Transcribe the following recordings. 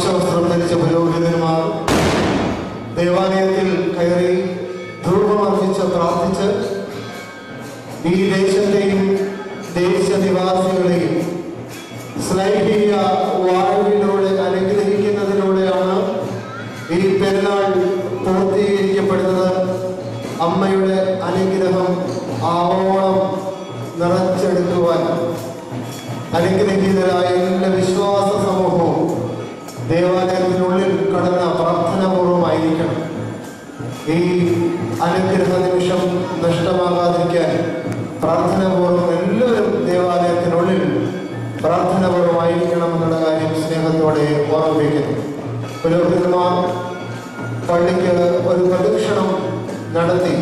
മാംസവസ്ത്രം ധരിച്ച പുരോഹിതന്മാർ ദേവാലയത്തിൽ കയറി ധൂപമർപ്പിച്ച് പ്രാർത്ഥിച്ച് ഈ ദേശത്തെയും ദേശനിവാസികളെയും സ്നേഹിക വായുവിലൂടെ അനുഗ്രഹിക്കുന്നതിലൂടെയാണ് ഈ പെരുന്നാൾ പൂർത്തീകരിക്കപ്പെടുന്നത് അമ്മയുടെ അനുഗ്രഹം ആവോളം നിറച്ചെടുക്കുവാൻ അനുഗ്രഹീതരായ എല്ലാ വിശ്വാസ സമൂഹവും ദേവാലയത്തിനുള്ളിൽ കടന്ന പ്രാർത്ഥനാപൂർവമായിരിക്കണം ഈ അനുഗ്രഹ നിമിഷം നഷ്ടമാകാതിരിക്കാൻ പ്രാർത്ഥനാപൂർവ്വം എല്ലാവരും ദേവാലയത്തിനുള്ളിൽ പ്രാർത്ഥനാപൂർവമായിരിക്കണം എന്നുള്ള കാര്യം സ്നേഹത്തോടെ ഓർമ്മിപ്പിക്കുന്നു പുരോഹിതന്മാർ പള്ളിക്ക് ഒരു പ്രദക്ഷിണം നടത്തി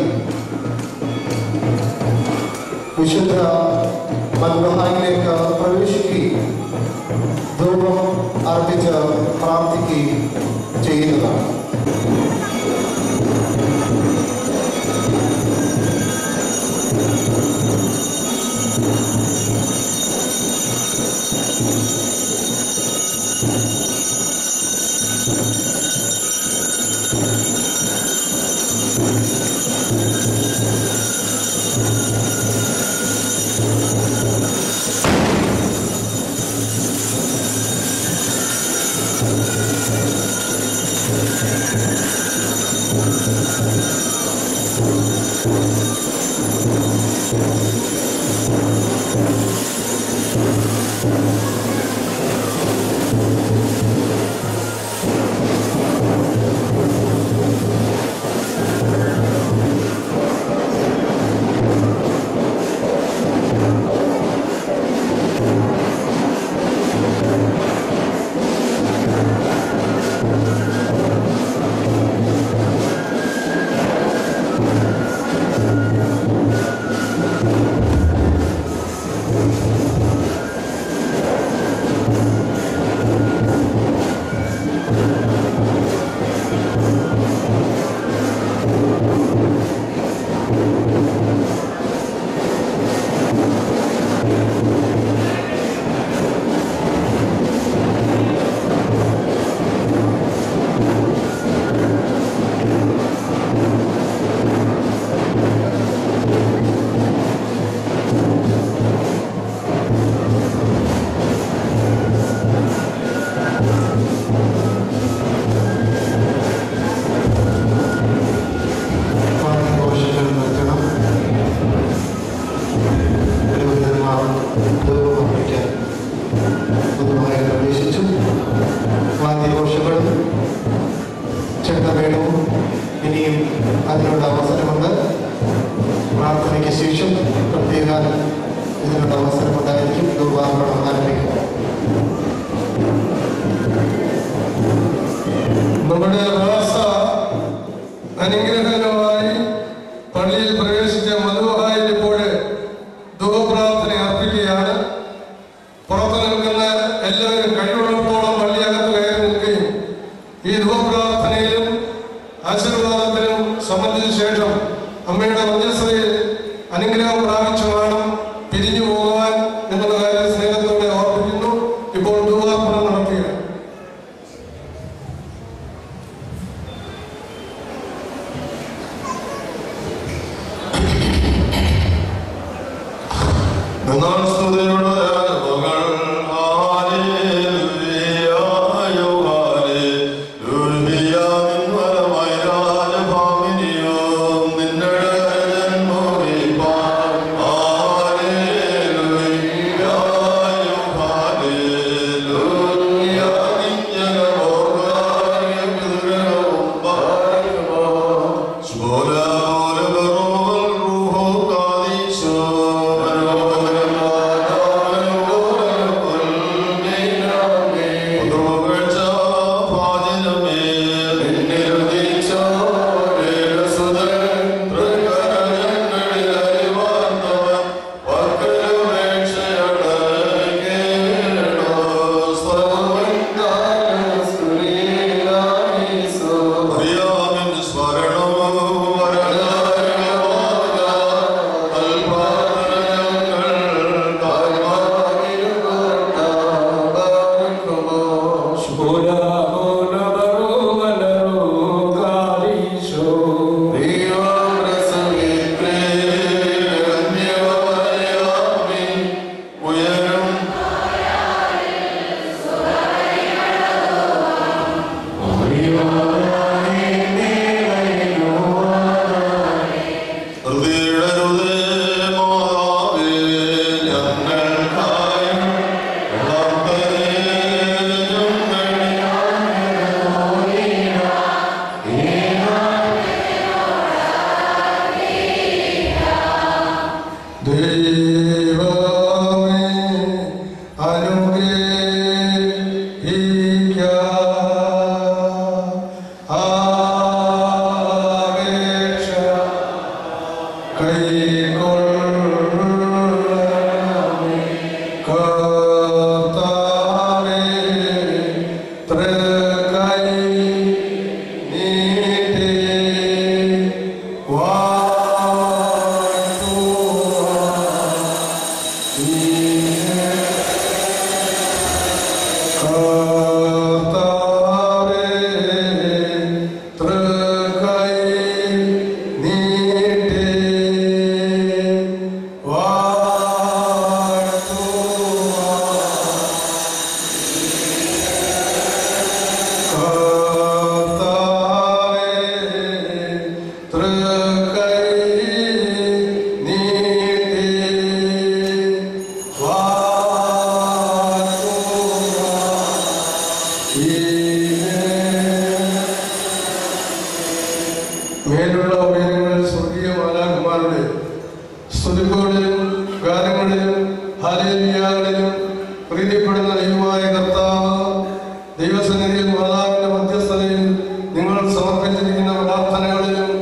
വിശുദ്ധ മദ്ബഹായിലേക്ക് പ്രവേശിക്കുകയും ധൂപം അർപ്പിച്ച് പ്രാർത്ഥിക്കുകയും ചെയ്യുന്നതാണ് പാഠഘോഷങ്ങൾ നിർത്തണം പുരോഹിതന്മാർ ധൂപമർപ്പിക്കാൻ പൊതുവായി പ്രവേശിച്ചു വാദ്യഘോഷങ്ങളും ചെണ്ടമേളവും ഇനിയും അതിനുള്ള അവസരമുണ്ട് പ്രാർത്ഥനയ്ക്ക് ശേഷം പ്രത്യേക ഇതിനുള്ള അവസരമുണ്ടായിരിക്കും ധൂപാർപ്പണം ആരംഭിക്കും നമ്മുടെ റാസ അനുഗ്രഹകരമായി പള്ളിയിൽ പ്രവേശിച്ച മധുഹായിൽ ഇപ്പോൾ ധൂപപ്രാർത്ഥന അർപ്പിക്കുകയാണ് പുറത്തു നിൽക്കുന്ന എല്ലാവരും കഴിവുള്ളപ്പോഴും പള്ളിയകത്ത് കയറി നിൽക്കുകയും ഈ ധൂപപ്രാർത്ഥനയിലും ആശീർവാദത്തിലും സംബന്ധിച്ച ശേഷം അമ്മയുടെ മധ്യസ്ഥതയിൽ അനുഗ്രഹം പ്രാപിച്ചു വേണം പിരിഞ്ഞു പോകുവാൻ എന്നുള്ള കാര്യം സ്നേഹത്തോടെ ഓർമ്മിക്കുന്നു ഇപ്പോൾ ധൂപാർപ്പണം നടത്തുകയാണ് എന്നാൽ സ്തുതിയുടെ രാജമകൾ ഹാലേലുയായോ ഹാലേലുയ നിന്മലമായി രാജഭാമിനിയോ നിന്റെ ജന്മോഹിപ്പാൻ ഹാലേലുയായോ ഹാലേലുയ നിഞ്ഞകമോകാര്യം പിതൃഗണവും പാരുമോ സ്മോല പോലെ ബറോവൽ റൂഹോ കാദീശോ മനോഹരമായ അപേക്ഷ കൈക്കൊള്ളണമേ കർത്താവേ തൃക്കൈ നീട്ടി വാഴ്ത്തുവാൻ കർത്താവേ തൃക്കൈ നീട്ടി വാഴ്ത്തുവാൻ കർത്താവേ തൃക്കൈ നീട്ടി വാഴ്ത്തുവാൻ മേലുള്ള ഉയരങ്ങളിൽ സ്വർഗീയ മാലാകുമാരുടെ സ്തുതികളിലും ഗാനങ്ങളിലും ഹാലേലിയാകളിലും പ്രീതിപ്പെടുന്ന ദൈവമായ കർത്താവ് ദൈവസന്നിധിയിൽ മാതാവിന്റെ മധ്യസ്ഥതയിൽ നിങ്ങൾ സമർപ്പിച്ചിരിക്കുന്ന പ്രാർത്ഥനകളിലും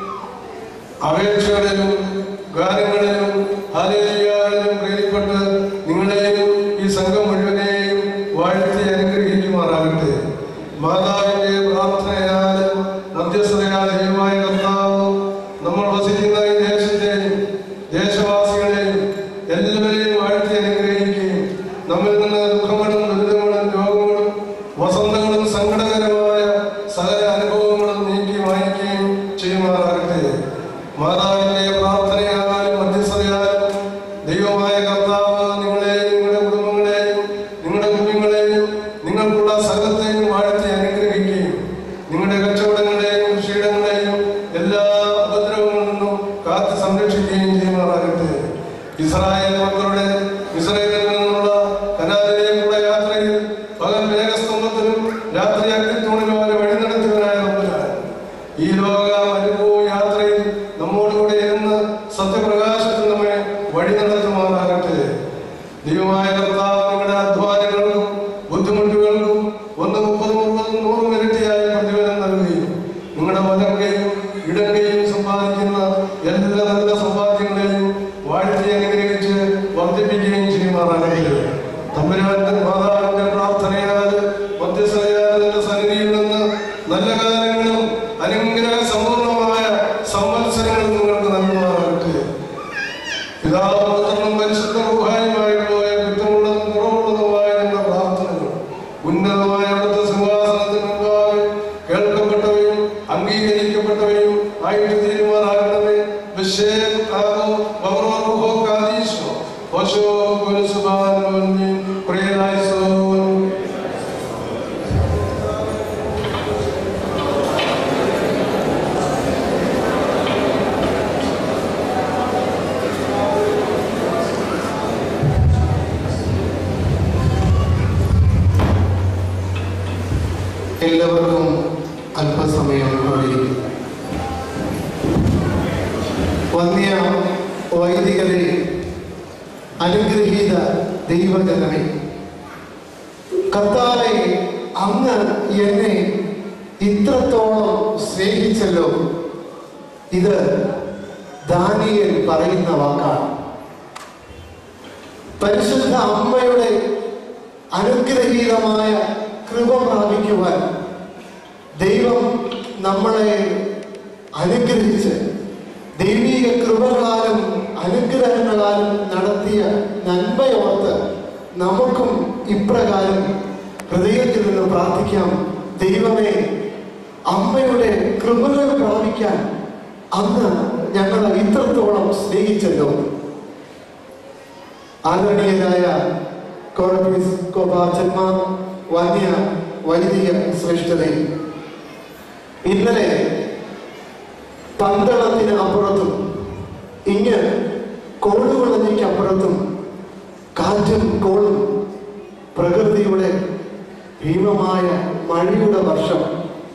അപേക്ഷകളിലും ഗാനങ്ങളിലും ഹാലേലിയാകളിലും പ്രീതിപ്പെട്ട് നിങ്ങളെയും ഈ സംഘം മുഴുവനെയും വാഴ്ത്തി അനുഗ്രഹിക്കുമാറാകട്ടെ മാതാവിന്റെ പ്രാർത്ഥനയാലും മധ്യസ്ഥതയാൽ ദൈവമായ കർത്താവ് നമ്മൾ വസിക്കുന്ന ഈ ദേശത്തെയും ദേശവാസികളെയും എല്ലാവരെയും വാഴ്ത്തി അനുഗ്രഹിക്കുകയും നമ്മിൽ നിന്ന് ദുഃഖങ്ങളും ദുരിതങ്ങളും രോഗങ്ങളും വസന്തങ്ങളും സങ്കടകരമായ സകല അനുഭവങ്ങളും നീക്കി വാങ്ങിക്കുകയും ചെയ്യുമാറാകട്ടെ മാതാവിന്റെ പ്രാർത്ഥനയാലും മധ്യസ്ഥതയാലും ദൈവമായ കർത്താവ് നിങ്ങളെയും നിങ്ങളുടെ കുടുംബങ്ങളെയും നിങ്ങളുടെ കുഞ്ഞുങ്ങളെയും നിങ്ങൾക്കുള്ള സകലത്തെയും വാഴ്ത്തി അനുഗ്രഹിക്കുകയും നിങ്ങളുടെ കച്ചവടങ്ങളെയും കൃഷിയിടങ്ങളെയും എല്ലാ ഉപദ്രവങ്ങളിൽ നിന്നും കാത്ത് സംരക്ഷിക്കുകയും ചെയ്യുമാറാകട്ടെ ഇസ്രായേൽ മക്കളുടെ ഇസ്രായേലിൽ നിന്നുള്ള കനാലിലേക്കുള്ള യാത്രയിൽ പകൽ മേഘസ്തംഭത്തിലും രാത്രി അഗ്നിത്തൂണിലും അവരെ വഴി നടത്തിയവനായ റബ്ബുരാൻ ഈ ലോക അനുഭവ യാത്രയിൽ നമ്മോടുകൂടെ ഇരുന്ന് സത്യപ്രകാശത്തിൽ നമ്മെ വഴി നടത്തുമാറാകട്ടെ ദൈവമായ കർത്താവ് നിങ്ങളുടെ അധ്വാനങ്ങൾക്കും ബുദ്ധിമുട്ടുകൾക്കും ഒന്ന് മുപ്പത് മുപ്പത് നൂറും ഇരട്ടിയായി പ്രതിഫലം നൽകുകയും നിങ്ങളുടെ വലങ്കയും ഇടങ്കയും സമ്പാദിക്കുന്ന എല്ലാ നല്ല സമ്പാദ്യങ്ങളെയും വാഴ്ത്തി അനുഗ്രഹിച്ച് വർദ്ധിപ്പിക്കുകയും ചെയ്യുമാറാകട്ടെ തമ്പുരാന്റെ മാതാവിന്റെ പ്രാർത്ഥനയാൽ മധ്യസ്ഥയാൽ നിന്റെ സന്നിധിയിൽ നിന്ന് നല്ല കാലങ്ങളും അനുഗ്രഹ സമ്പൂർണമായ സംവത്സരങ്ങളും നിങ്ങൾക്ക് നൽകുമാറാകട്ടെ പിതാവും പുത്രനും പരിശുദ്ധ റൂഹായുമായിട്ടുള്ള കുറ്റമുള്ളതും കുറവുള്ളതുമായ എന്ന പ്രാർത്ഥനകൾ ഉന്നതമായ അവിടുത്തെ സിംഹാസനത്തിന് മുമ്പാകെ കേൾക്കപ്പെട്ടവയും അംഗീകരിക്കപ്പെട്ടവയും ആയിട്ട് തീരുമാനാകണമേ വിശേഷം ആകോ വവ്രോഹോ കാദീശോ ഓശോ കുലസുബാനോന്നി പ്രിയനായിസോൻ എല്ലാവർക്കും അല്പസമയം കൂടിയിരിക്കും വന്യ വൈദികരെ അനുഗ്രഹീത ദൈവജനമേ കർത്താവെ അങ്ങ് എന്നെ ഇത്രത്തോളം സ്നേഹിച്ചല്ലോ ഇത് ദാനിയൽ പറയുന്ന വാക്കാണ് പരിശുദ്ധ അമ്മയുടെ അനുഗ്രഹീതമായ കൃപ പ്രാപിക്കുവാൻ ദൈവം നമ്മളെ അനുഗ്രഹിച്ച് ദൈവീക കൃപകളാലും അനുഗ്രഹങ്ങളാലും നടത്തിയ നന്മയോർത്ത് നമുക്കും ഇപ്രകാരം ഹൃദയത്തിൽ നിന്ന് പ്രാർത്ഥിക്കാം ദൈവമേ അമ്മയുടെ കൃപകൾ പ്രാപിക്കാൻ അന്ന് ഞങ്ങളെ ഇത്രത്തോളം സ്നേഹിച്ചല്ലോ ആദരണീയരായ കോളപ്പീസ് കോപാച്ചന്മാർ വന്യ വൈദിക ശ്രേഷ്ഠരെ ഇന്നലെ പന്തളത്തിന് അപ്പുറത്തും ഇങ്ങ് കോളുകുളഞ്ഞയ്ക്ക് അപ്പുറത്തും കാറ്റും കോളും പ്രകൃതിയുടെ ഭീമമായ മഴയുടെ വർഷം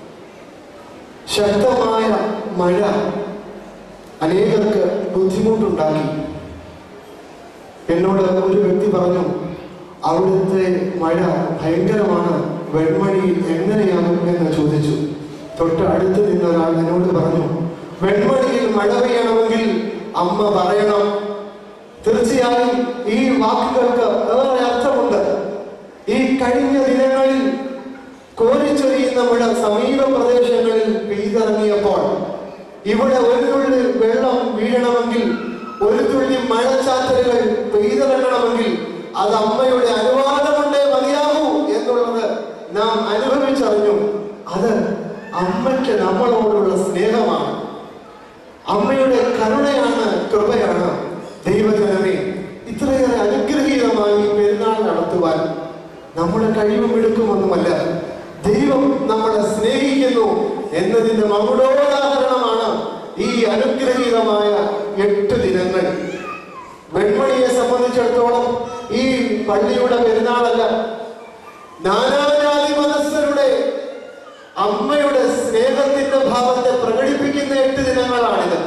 ശക്തമായ മഴ അനേകർക്ക് ബുദ്ധിമുട്ടുണ്ടാക്കി എന്നോട് ഒരു വ്യക്തി പറഞ്ഞു അവിടുത്തെ മഴ ഭയങ്കരമാണ് വെൺമണിയിൽ എങ്ങനെയാകും എന്ന് ചോദിച്ചു തൊട്ട് അടുത്ത് നിന്ന ഒരാൾ എന്നോട് പറഞ്ഞു വെൺമണിയിൽ മഴ പെയ്യണമെങ്കിൽ അമ്മ പറയണം തീർച്ചയായും ഈ വാക്കുകൾക്ക് ഏറെ അർത്ഥമുണ്ട് ഈ കഴിഞ്ഞ ദിനങ്ങളിൽ കോരിച്ചൊരിയുന്ന മഴ സമീപ പ്രദേശങ്ങളിൽ പെയ്തിറങ്ങിയപ്പോൾ ഇവിടെ ഒരു തുള്ളി വെള്ളം വീഴണമെങ്കിൽ ഒരു തുള്ളി മഴച്ചാറ്റലുകൾ പെയ്തിറങ്ങണമെങ്കിൽ അത് അമ്മയുടെ അനുവാദം കൊണ്ടേ മതിയാകൂ എന്നുള്ളത് നാം അനുഭവിച്ചറിഞ്ഞു അത് അമ്മയ്ക്ക് നമ്മളോടുള്ള സ്നേഹമാണ് അമ്മയുടെ കരുണയാണ് കൃപയാണ് ദൈവജനമേ ഇത്രയേറെ അനുഗ്രഹീതമായി പെരുന്നാൾ നടത്തുവാൻ നമ്മുടെ കഴിവും എടുക്കുമൊന്നുമല്ല ദൈവം നമ്മളെ സ്നേഹിക്കുന്നു എന്നതിന്റെ മകുടോദാഹരണമാണ് ഈ അനുഗ്രഹീതമായ എട്ട് ദിനങ്ങൾ വെൺമണിയെ സംബന്ധിച്ചിടത്തോളം ഈ പള്ളിയുടെ പെരുന്നാളല്ല നാനാജാതി മതസ്ഥരുടെ അമ്മയുടെ സ്നേഹത്തിന്റെ ഭാവത്തെ പ്രകടിപ്പിക്കുന്ന എട്ട് ദിനങ്ങളാണിത്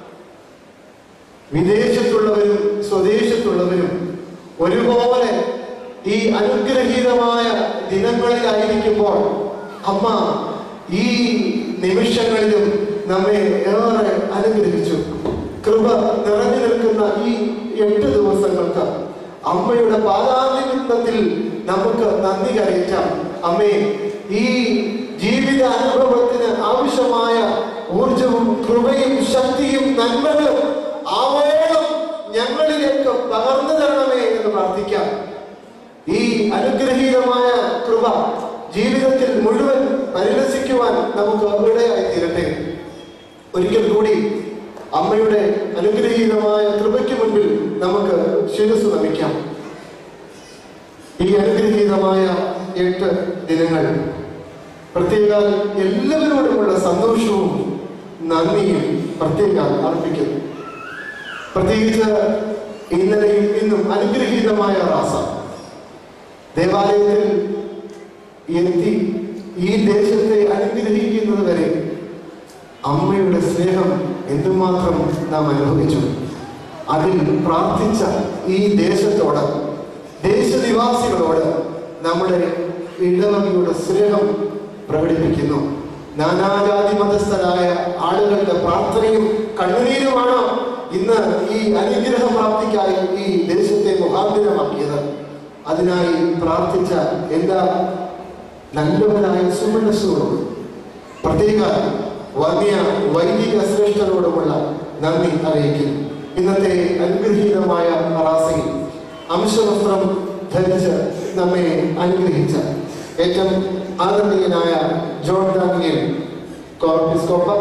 വിദേശത്തുള്ളവരും സ്വദേശത്തുള്ളവരും ഒരുപോലെ ഈ അനുഗ്രഹീതമായ ദിനങ്ങളിലായിരിക്കുമ്പോൾ അമ്മ ഈ നിമിഷങ്ങളിലും നമ്മെ ഏറെ അനുഗ്രഹിച്ചു കൃപ നിറഞ്ഞു നിൽക്കുന്ന ഈ എട്ട് ദിവസങ്ങൾക്ക് അമ്മയുടെ പാതാതിബന്ധത്തിൽ നമുക്ക് നന്ദി കരയിക്കാം അമ്മേ ഈ ജീവിത അനുഭവത്തിന് ആവശ്യമായ ഊർജവും കൃപയും ശക്തിയും നന്മകളും ആവോളം ഞങ്ങളിലേക്ക് പകർന്നു തരണമേ എന്ന് പ്രാർത്ഥിക്കാം ഈ അനുഗ്രഹീതമായ കൃപ ജീവിതത്തിൽ മുഴുവൻ പരിലസിക്കുവാൻ നമുക്ക് ഇടയായി തീരട്ടെ ഒരിക്കൽ കൂടി അമ്മയുടെ അനുഗ്രഹീതമായ കൃപയ്ക്ക് മുൻപിൽ നമുക്ക് ശിരസ് നമിക്കാം ഈ അനുഗ്രഹീതമായ എട്ട് ദിനങ്ങൾ പ്രത്യേക എല്ലാവരോടുമുള്ള സന്തോഷവും നന്ദിയും പ്രത്യേക അർപ്പിക്കുന്നു പ്രത്യേകിച്ച് ഇന്നലെയും ഇന്നും അനുഗ്രഹീതമായ റാസ ദേവാലയത്തിൽ എത്തി ഈ ദേശത്തെ അനുഗ്രഹിക്കുന്നത് വരെ അമ്മയുടെ സ്നേഹം എന്തുമാത്രം നാം അനുഭവിച്ചു അതിൽ പ്രാർത്ഥിച്ച ഈ ദേശത്തോട് ദേശനിവാസികളോട് നമ്മുടെ ഇടവകയുടെ സ്നേഹം പ്രകടിപ്പിക്കുന്നു നാനാജാതി മതസ്ഥരായ ആളുകളുടെ പ്രാർത്ഥനയും കണ്ണുനീരുമാണ് ഇന്ന് ഈ അനുഗ്രഹ പ്രാപ്തിക്കായി ഈ ദേശത്തെ മുഖാന്തരമാക്കിയത് അതിനായി പ്രാർത്ഥിച്ച എല്ലാ നല്ലവരായ സുമനസ്സുകളും പ്രത്യേക വന്യ വൈദിക ശ്രേഷ്ഠരോടുമുള്ള നന്ദി അറിയിക്കുന്നു ഇന്നത്തെ അനുഗ്രഹീതമായ റാസയിൽ അംശവസ്ത്രം ധരിച്ച് നമ്മെ അനുഗ്രഹിച്ച ഏറ്റവും ആദരണീയനായ ജോൺ ഡാനിയൽ കോർപ്പിസ്കോപ്പ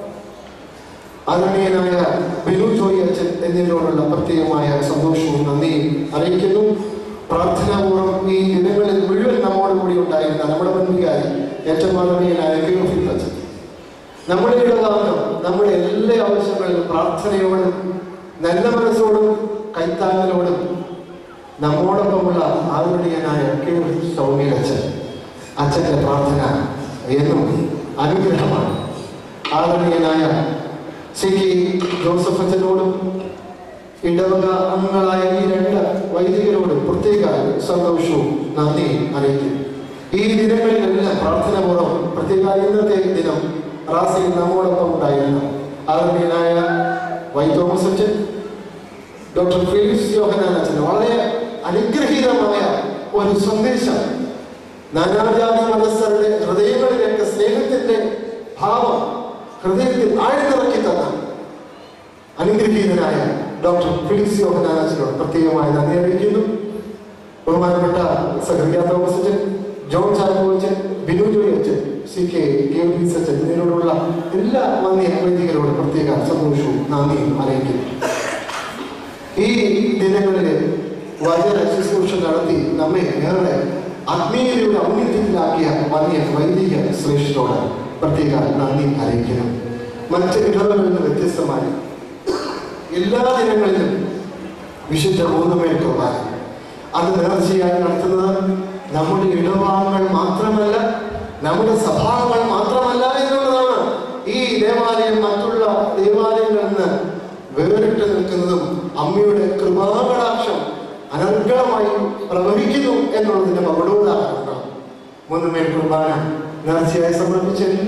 ആദരണീയനായ ബിനു ജോയി അച്ഛൻ എന്നിവരോടുള്ള പ്രത്യേകമായ സന്തോഷവും നന്ദിയും അറിയിക്കുന്നു പ്രാർത്ഥനാപൂർവ്വം ഈ ദിനങ്ങളിൽ മുഴുവൻ നമ്മോട് കൂടി ഉണ്ടായിരുന്ന നമ്മുടെ മുൻപിലായി ഏറ്റവും ആദരണീയനായ ഗിയോഫിൽ അച്ഛൻ നമ്മുടെ ഇടവാദം നമ്മുടെ എല്ലാ ആവശ്യങ്ങളിലും പ്രാർത്ഥനയോടും നല്ല മനസ്സോടും കൈത്താങ്ങലോടും നമ്മോടൊപ്പമുള്ള ആദരണീയനായ കെ സൗമ്യ അച്ഛൻ അച്ഛൻ്റെ പ്രാർത്ഥന എന്നും അനുഗ്രഹമാണ് ആദരണീയനായ സി കെ ജോസഫ് അച്ഛനോടും ഇടവക അംഗങ്ങളായ ഈ രണ്ട് വൈദികരോടും പ്രത്യേക സന്തോഷവും നന്ദി അറിയിക്കുന്നു ഈ ദിനങ്ങളിലെല്ലാം പ്രാർത്ഥനാപൂർവ്വം പ്രത്യേക ഇന്നത്തെ ദിനം റാസയിൽ നമ്മോടൊപ്പം ഉണ്ടായിരുന്നു ആദരണീയനായ വൈ തോമസ് അച്ഛൻ ഡോക്ടർ ഫിലിപ്സ് യോഹനാൻ അച്ഛൻ വളരെ അനുഗ്രഹീതമായ ഒരു സന്ദേശം നാനാജാതി മതസ്ഥരുടെ ഹൃദയങ്ങളിലേക്ക് സ്നേഹത്തിന്റെ ഭാവം ഹൃദയത്തിൽ ആഴ്ന്നിറക്കി തന്ന അനുഗ്രഹീതനായ ഡോക്ടർ ഫിലിക്സ് യോഹനാൻ അച്ഛനോട് പ്രത്യേകമായി നന്ദി അറിയിക്കുന്നു ബഹുമാനപ്പെട്ട സഹറിയ തോമസ് അച്ഛൻ ജോൺ ചാക്കോ അച്ഛൻ ബിനു ജോയി അച്ഛൻ സി കെ ഗേവിസ് അച്ഛൻ ഇതിനോടുള്ള എല്ലാ വന്യ വൈദികരോട് പ്രത്യേക സന്തോഷവും നന്ദിയും അറിയിക്കുന്നു ഈ ദിനങ്ങളിൽ വചന ശുശ്രൂഷ നടത്തി നമ്മെ ഏറെ ആത്മീയതയുടെ ഔന്നത്യത്തിലാക്കിയ വന്യ വൈദിക ശ്രേഷ്ഠത്തോട് പ്രത്യേക നന്ദി അറിയിക്കണം മറ്റ് ഇടവകളിൽ നിന്ന് വ്യത്യസ്തമായി എല്ലാ ദിനങ്ങളിലും വിശുദ്ധ മൂന്നുമേൽ കുർബാന അത് നേർച്ചയായി നടത്തുന്നത് നമ്മുടെ ഇടവാങ്ങൾ മാത്രമല്ല നമ്മുടെ സഭാങ്ങൾ മാത്രമല്ല എന്നുള്ളതാണ് ഈ ദേവാലയം മറ്റുള്ള ദേവാലയങ്ങളിൽ നിന്ന് വേറിട്ട് നിൽക്കുന്നതും അമ്മയുടെ കൃപാകടാക്ഷം അനർഗളമായി പ്രവഹിക്കുന്നു എന്നുള്ളതിന്റെ മകുടോദാഹരണമാണ് മൂന്നുമേൽ കുർബാന നേർച്ചയായി സമർപ്പിച്ച എല്ലാ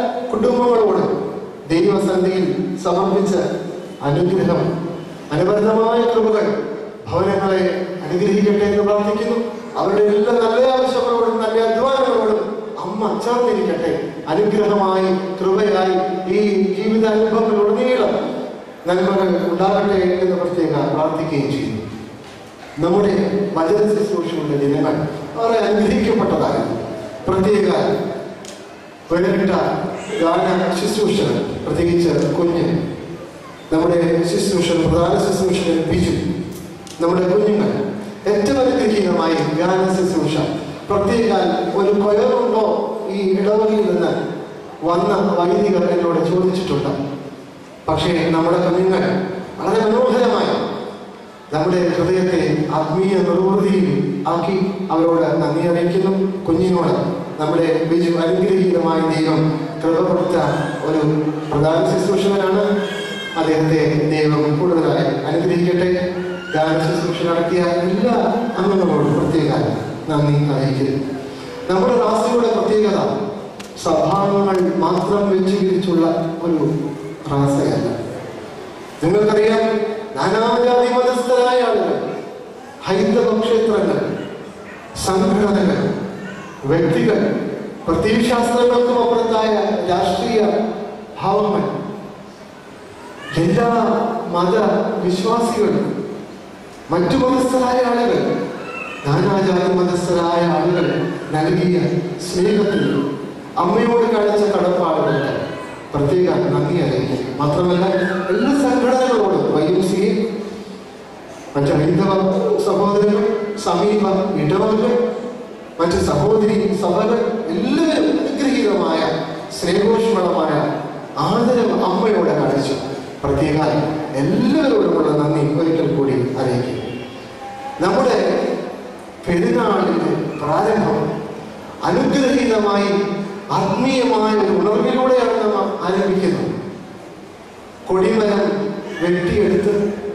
കുടുംബങ്ങളോടും ദൈവസന്നിധിയിൽ സമർപ്പിച്ച അനുഗ്രഹം അനുബന്ധമായ കൃപകൾ ഭവനങ്ങളെ അനുഗ്രഹിക്കട്ടെ എന്ന് പ്രാർത്ഥിക്കുന്നു അവരുടെ എല്ലാ നല്ല ആവശ്യങ്ങളോടും നല്ല അധ്വാനങ്ങളോടും അമ്മ ചേർന്നിരിക്കട്ടെ അനുഗ്രഹമായി കൃപയായി ഈ ജീവിതാനുഭവങ്ങളിലുടനീളം നന്മകൾ ഉണ്ടാകട്ടെ എന്ന് പ്രത്യേക പ്രാർത്ഥിക്കുകയും ചെയ്യുന്നു നമ്മുടെ വചന ശുശ്രൂഷകളുടെ ദിനങ്ങൾ വളരെ അനുഗ്രഹിക്കപ്പെട്ടതായിരുന്നു പ്രത്യേക വേറിട്ട ഗാന ശുശ്രൂഷകൾ പ്രത്യേകിച്ച് കുഞ്ഞ് നമ്മുടെ ശുശ്രൂഷൻ പ്രധാന ശുശ്രൂഷകൻ ബിജു നമ്മുടെ കുഞ്ഞുങ്ങൾ ഏറ്റവും അനുഗ്രഹീതമായി ഗാന ശുശ്രൂഷ പ്രത്യേക ഒരു കൊയറുണ്ടോ ഈ ഇടവകയിൽ നിന്ന് വന്ന വൈദികർ എന്നോട് ചോദിച്ചിട്ടുണ്ട് പക്ഷേ നമ്മുടെ കുഞ്ഞുങ്ങൾ വളരെ മനോഹരമായി നമ്മുടെ ഹൃദയത്തെ ആത്മീയ നിർവൃതിയിൽ ആക്കി അവരോട് നന്ദി അറിയിക്കുന്നു കുഞ്ഞിനോട് നമ്മുടെ ബിജു അനുഗ്രഹീതമായ ദൈവം കൃപപ്പെടുത്ത ഒരു പ്രധാന ശുശ്രൂഷകനാണ് അദ്ദേഹത്തെ ദൈവം കൂടുതലായി അനുഗ്രഹിക്കട്ടെ ഗാന ശുശ്രൂഷ നടത്തിയ എല്ലാ അംഗങ്ങളോടും പ്രത്യേക നന്ദി അറിയിക്കുന്നു നമ്മുടെ റാസിയുടെ പ്രത്യേകത സഭാംഗങ്ങൾ മാത്രം വെച്ചുപിരിച്ചുള്ള ഒരു റാസയല്ല നിങ്ങൾക്കറിയാം നാനാജാതി മതസ്ഥരായ ആളുകൾ ഹൈന്ദവ ക്ഷേത്രങ്ങൾ സംഘടനകൾ വ്യക്തികൾ പ്രത്യയശാസ്ത്രങ്ങൾക്കും അപ്പുറത്തായ രാഷ്ട്രീയ ഭാവങ്ങൾ എല്ലാ മത വിശ്വാസികളും മറ്റു മതസ്ഥരായ ആളുകൾ നാനാജാതി മതസ്ഥരായ ആളുകൾ നൽകിയ സ്നേഹത്തിൽ അമ്മയോട് കാണിച്ച കടപ്പാടുകൾക്ക് പ്രത്യേക നന്ദി അറിയിക്കും മാത്രമല്ല എല്ലാ സംഘടനകളോടും വൈ എം സി മറ്റ് ഹൈന്ദവ സഹോദരങ്ങൾ സമീപ ഇടവകൾ മറ്റ് സഹോദരി സഭകൾ എല്ലാവരും അനുഗ്രഹീതമായ സ്നേഹോഷ്മളമായ ആദരവ് അമ്മയോടെ കാണിച്ചു പ്രത്യേക എല്ലാവരോടുമുള്ള നന്ദി ഒരിക്കൽ കൂടി അറിയിക്കും നമ്മുടെ പെരുന്നാളിന്റെ പ്രാരംഭം അനുഗ്രഹീതമായി ആത്മീയമായ ഒരു ഉണർവിലൂടെയാണ് നാം ആരംഭിക്കുന്നത് കൊടിമരം വെട്ടിയെടുത്ത്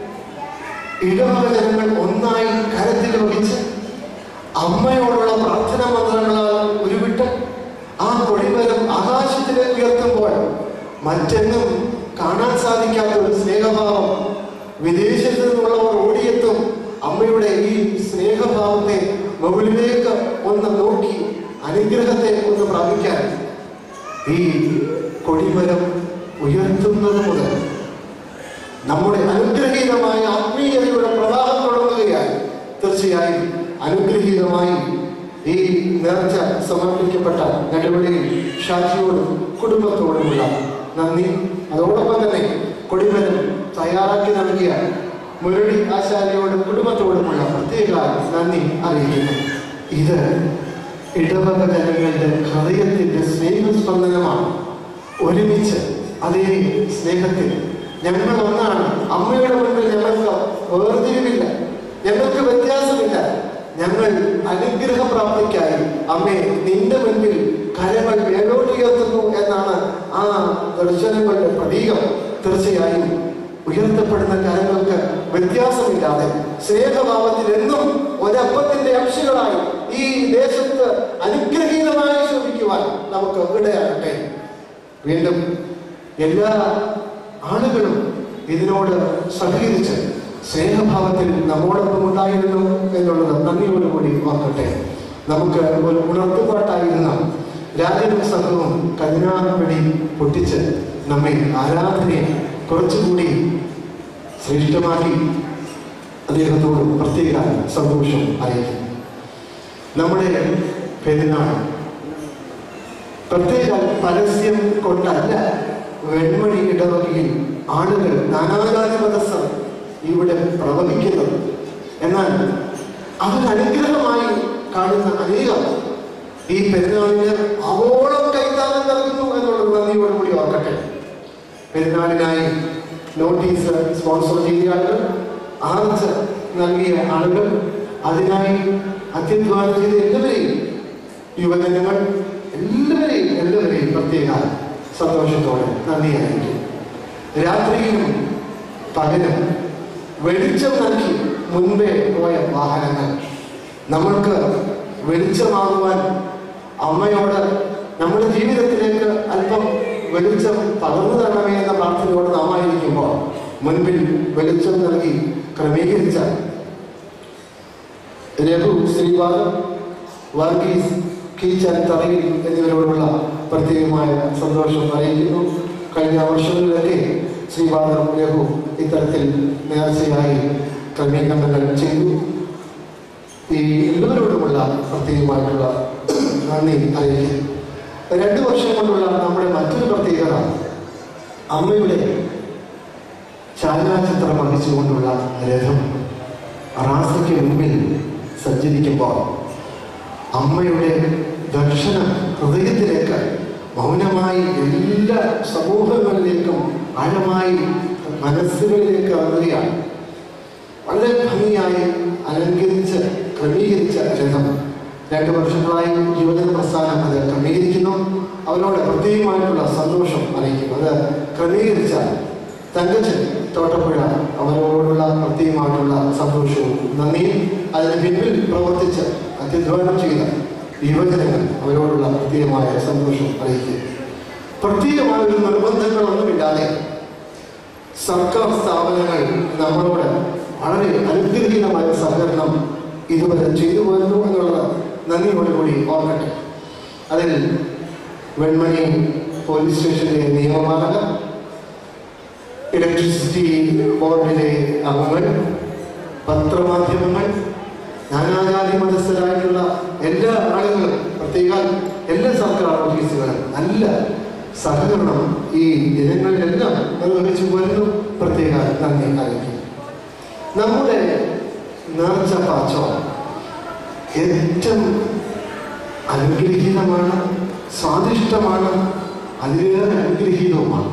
ഇടവക ജനങ്ങൾ ഒന്നായി കരത്തിൽ വഹിച്ച് അമ്മയോടുള്ള പ്രാർത്ഥന മന്ത്രങ്ങളാൽ ഉരുവിട്ട് ആ കൊടിമരം ആകാശത്തിലേക്ക് ഉയർത്തുമ്പോൾ മറ്റെങ്ങും കാണാൻ സാധിക്കാത്ത ഒരു സ്നേഹഭാവം വിദേശത്ത് നിന്നുള്ളവർ ഓടിയെത്തും അമ്മയുടെ ഈ സ്നേഹഭാവത്തെ മുകളിലേക്ക് ഒന്ന് നോക്കി അനുഗ്രഹത്തെ ഒന്ന് പ്രാപിക്കാൻ ഈ കൊടിമരം ഉയർത്തുന്നത് മുതൽ നമ്മുടെ അനുഗ്രഹീതമായ ആത്മീയതയുടെ പ്രവാഹം തുടങ്ങുകയായി തീർച്ചയായും അനുഗ്രഹീതമായി ഈ നേർച്ച സമർപ്പിക്കപ്പെട്ട നെടുവഴിയിൽ ഷാജിയോടും കുടുംബത്തോടുമുള്ള നന്ദി അതോടൊപ്പം തന്നെ കൊടിമരം തയ്യാറാക്കി നൽകിയ മുരളി ആചാര്യയോടും കുടുംബത്തോടുമുള്ള പ്രത്യേക നന്ദി അറിയിക്കുന്നു ഇത് ഇടവക ജനങ്ങളുടെ ഹൃദയത്തിന്റെ സ്നേഹസ്പന്ദനമാണ് ഒരുമിച്ച് അതേ സ്നേഹത്തിൽ ഞങ്ങൾ ഒന്നാണ് അമ്മയുടെ മുൻപിൽ ഞങ്ങൾക്ക് വേർതിരിവില്ല ഞങ്ങൾക്ക് വ്യത്യാസമില്ല ഞങ്ങൾ അനുഗ്രഹപ്രാപ്തിക്കായി അമ്മേ നിന്റെ മുൻപിൽ കരങ്ങൾ മേലോട്ടുയർത്തുന്നു എന്നാണ് ആ ദർശനങ്ങളുടെ പ്രതീകം തീർച്ചയായും ഉയർത്തപ്പെടുന്ന കരങ്ങൾക്ക് വ്യത്യാസമില്ലാതെ സ്നേഹഭാവത്തിൽ എന്നും ഒരപ്പത്തിന്റെ അംശങ്ങളായി ഈ ദേശത്ത് അനുഗ്രഹീതമായി ശോഭിക്കുവാൻ നമുക്ക് ഇടയാകട്ടെ വീണ്ടും എല്ലാ ആളുകളും ഇതിനോട് സഹകരിച്ച് സ്നേഹഭാവത്തിൽ നമ്മോടൊപ്പം ഉണ്ടായിരുന്നു എന്നുള്ളത് നന്ദിയോടുകൂടി ഓർക്കട്ടെ നമുക്ക് ഒരു ഉണർത്തുപാട്ടായിരുന്ന രാജനും സംഘവും കതിനാർപിടി പൊട്ടിച്ച് നമ്മെ ആരാധനയെ കുറച്ചുകൂടി ശ്രേഷ്ഠമാക്കി അദ്ദേഹത്തോട് പ്രത്യേക സന്തോഷം അറിയിക്കുന്നു നമ്മുടെ പെരുന്നാൾ പ്രത്യേക പരസ്യം കൊണ്ടല്ല വെൺമണി ഇടവകയിൽ ആളുകൾ നാനാജാതി മതസ്ഥർ ഇവിടെ പ്രവഹിക്കുന്നത് എന്നാൽ അതൊരു അനുഗ്രഹമായി കാണുന്ന അനേകം ഈ പെരുന്നാളിന് അവോളം കൈത്താങ്ങം നൽകുന്നു എന്നുള്ളത് നന്ദിയോടുകൂടി ഓർക്കട്ടെ പെരുന്നാളിനായി നോട്ടീസ് സ്പോൺസർ ചെയ്ത ആളുകൾ ആർച്ച് നൽകിയ ആളുകൾ അതിനായി അത്യധ്വാനം ചെയ്ത എല്ലാവരെയും യുവജനങ്ങൾ എല്ലാവരെയും എല്ലാവരെയും പ്രത്യേക സന്തോഷത്തോടെ നന്ദി അറിയിക്കും രാത്രിയിലും പകലും വെളിച്ചം നൽകി മുൻപേ പോയ വാഹനങ്ങൾ നമ്മൾക്ക് വെളിച്ചമാകുവാൻ അമ്മയോട് നമ്മുടെ ജീവിതത്തിലേക്ക് അല്പം വെളിച്ചം പകർന്നു തരണമേ എന്ന പ്രാർത്ഥനയോട് നാം ആയിരിക്കുമ്പോൾ മുൻപിൽ വെളിച്ചം നൽകി ക്രമീകരിച്ച രഘു ശ്രീവാദം വർഗീസ് കീച്ചൻ തറയിൽ എന്നിവരോടുള്ള പ്രത്യേകമായ സന്തോഷം അറിയിക്കുന്നു കഴിഞ്ഞ വർഷങ്ങളിലൊക്കെ ശ്രീവാദം രഘു ഇത്തരത്തിൽ നേർച്ചയായി ക്രമീകരണങ്ങൾ ചെയ്തു ഈ എല്ലാവരോടുമുള്ള പ്രത്യേകമായിട്ടുള്ള നന്ദി അറിയിക്കുന്നു രണ്ട് വർഷം കൊണ്ടുള്ള നമ്മുടെ മറ്റൊരു പ്രത്യേകത അമ്മയുടെ ഛായാചിത്രം വഹിച്ചുകൊണ്ടുള്ള രഥം റാസയ്ക്ക് മുമ്പിൽ സഞ്ചരിക്കുമ്പോൾ അമ്മയുടെ ദർശനം ഹൃദയത്തിലേക്ക് മൗനമായി എല്ലാ സമൂഹങ്ങളിലേക്കും ആഴമായി മനസ്സുകളിലേക്ക് ഇറങ്ങുകയാണ് വളരെ ഭംഗിയായി അലങ്കരിച്ച് ക്രമീകരിച്ച രഥം രണ്ട് വർഷങ്ങളായി യുവജന പ്രസ്ഥാനം അത് ക്രമീകരിക്കുന്നു അവരോട് പ്രത്യേകമായിട്ടുള്ള സന്തോഷം അറിയിക്കുന്നു അത് ക്രമീകരിച്ച തങ്കച്ചൻ തോട്ടപ്പുഴ അവരോടുള്ള പ്രത്യേകമായിട്ടുള്ള സന്തോഷവും നന്ദിയും അതിന് പിന്നിൽ പ്രവർത്തിച്ച് അത്യധ്വാനം ചെയ്ത യുവജനങ്ങൾ അവരോടുള്ള പ്രത്യേകമായ സന്തോഷം അറിയിക്കുന്നു പ്രത്യേകമായ ഒരു നിർബന്ധങ്ങളൊന്നുമില്ലാതെ സർക്കാർ സ്ഥാപനങ്ങൾ നമ്മളോട് വളരെ അനുഗ്രഹീതമായ സഹകരണം ഇതുവരെ ചെയ്തു വരുന്നു എന്നുള്ളത് നന്ദിയോടുകൂടി ഓർക്കട്ടെ അതിൽ വെൺമണി പോലീസ് സ്റ്റേഷനിലെ നിയമപാലകർ ഇലക്ട്രിസിറ്റി ബോർഡിലെ അംഗങ്ങൾ പത്രമാധ്യമങ്ങൾ നാനാജാതി മതസ്ഥരായിട്ടുള്ള എല്ലാ ആളുകളും പ്രത്യേക എല്ലാ സർക്കാർ ഓഫീസുകളും നല്ല സഹകരണം ഈ ദിനങ്ങളിലെല്ലാം നിർവഹിച്ചു വരുന്നു പ്രത്യേക നന്ദി അറിയിക്കുന്നു നമ്മുടെ നേർച്ച പാച്ചോ ഏറ്റവും അനുഗ്രഹീതമാണ് സ്വാദിഷ്ടമാണ് അതിലേറെ അനുഗ്രഹീതവുമാണ്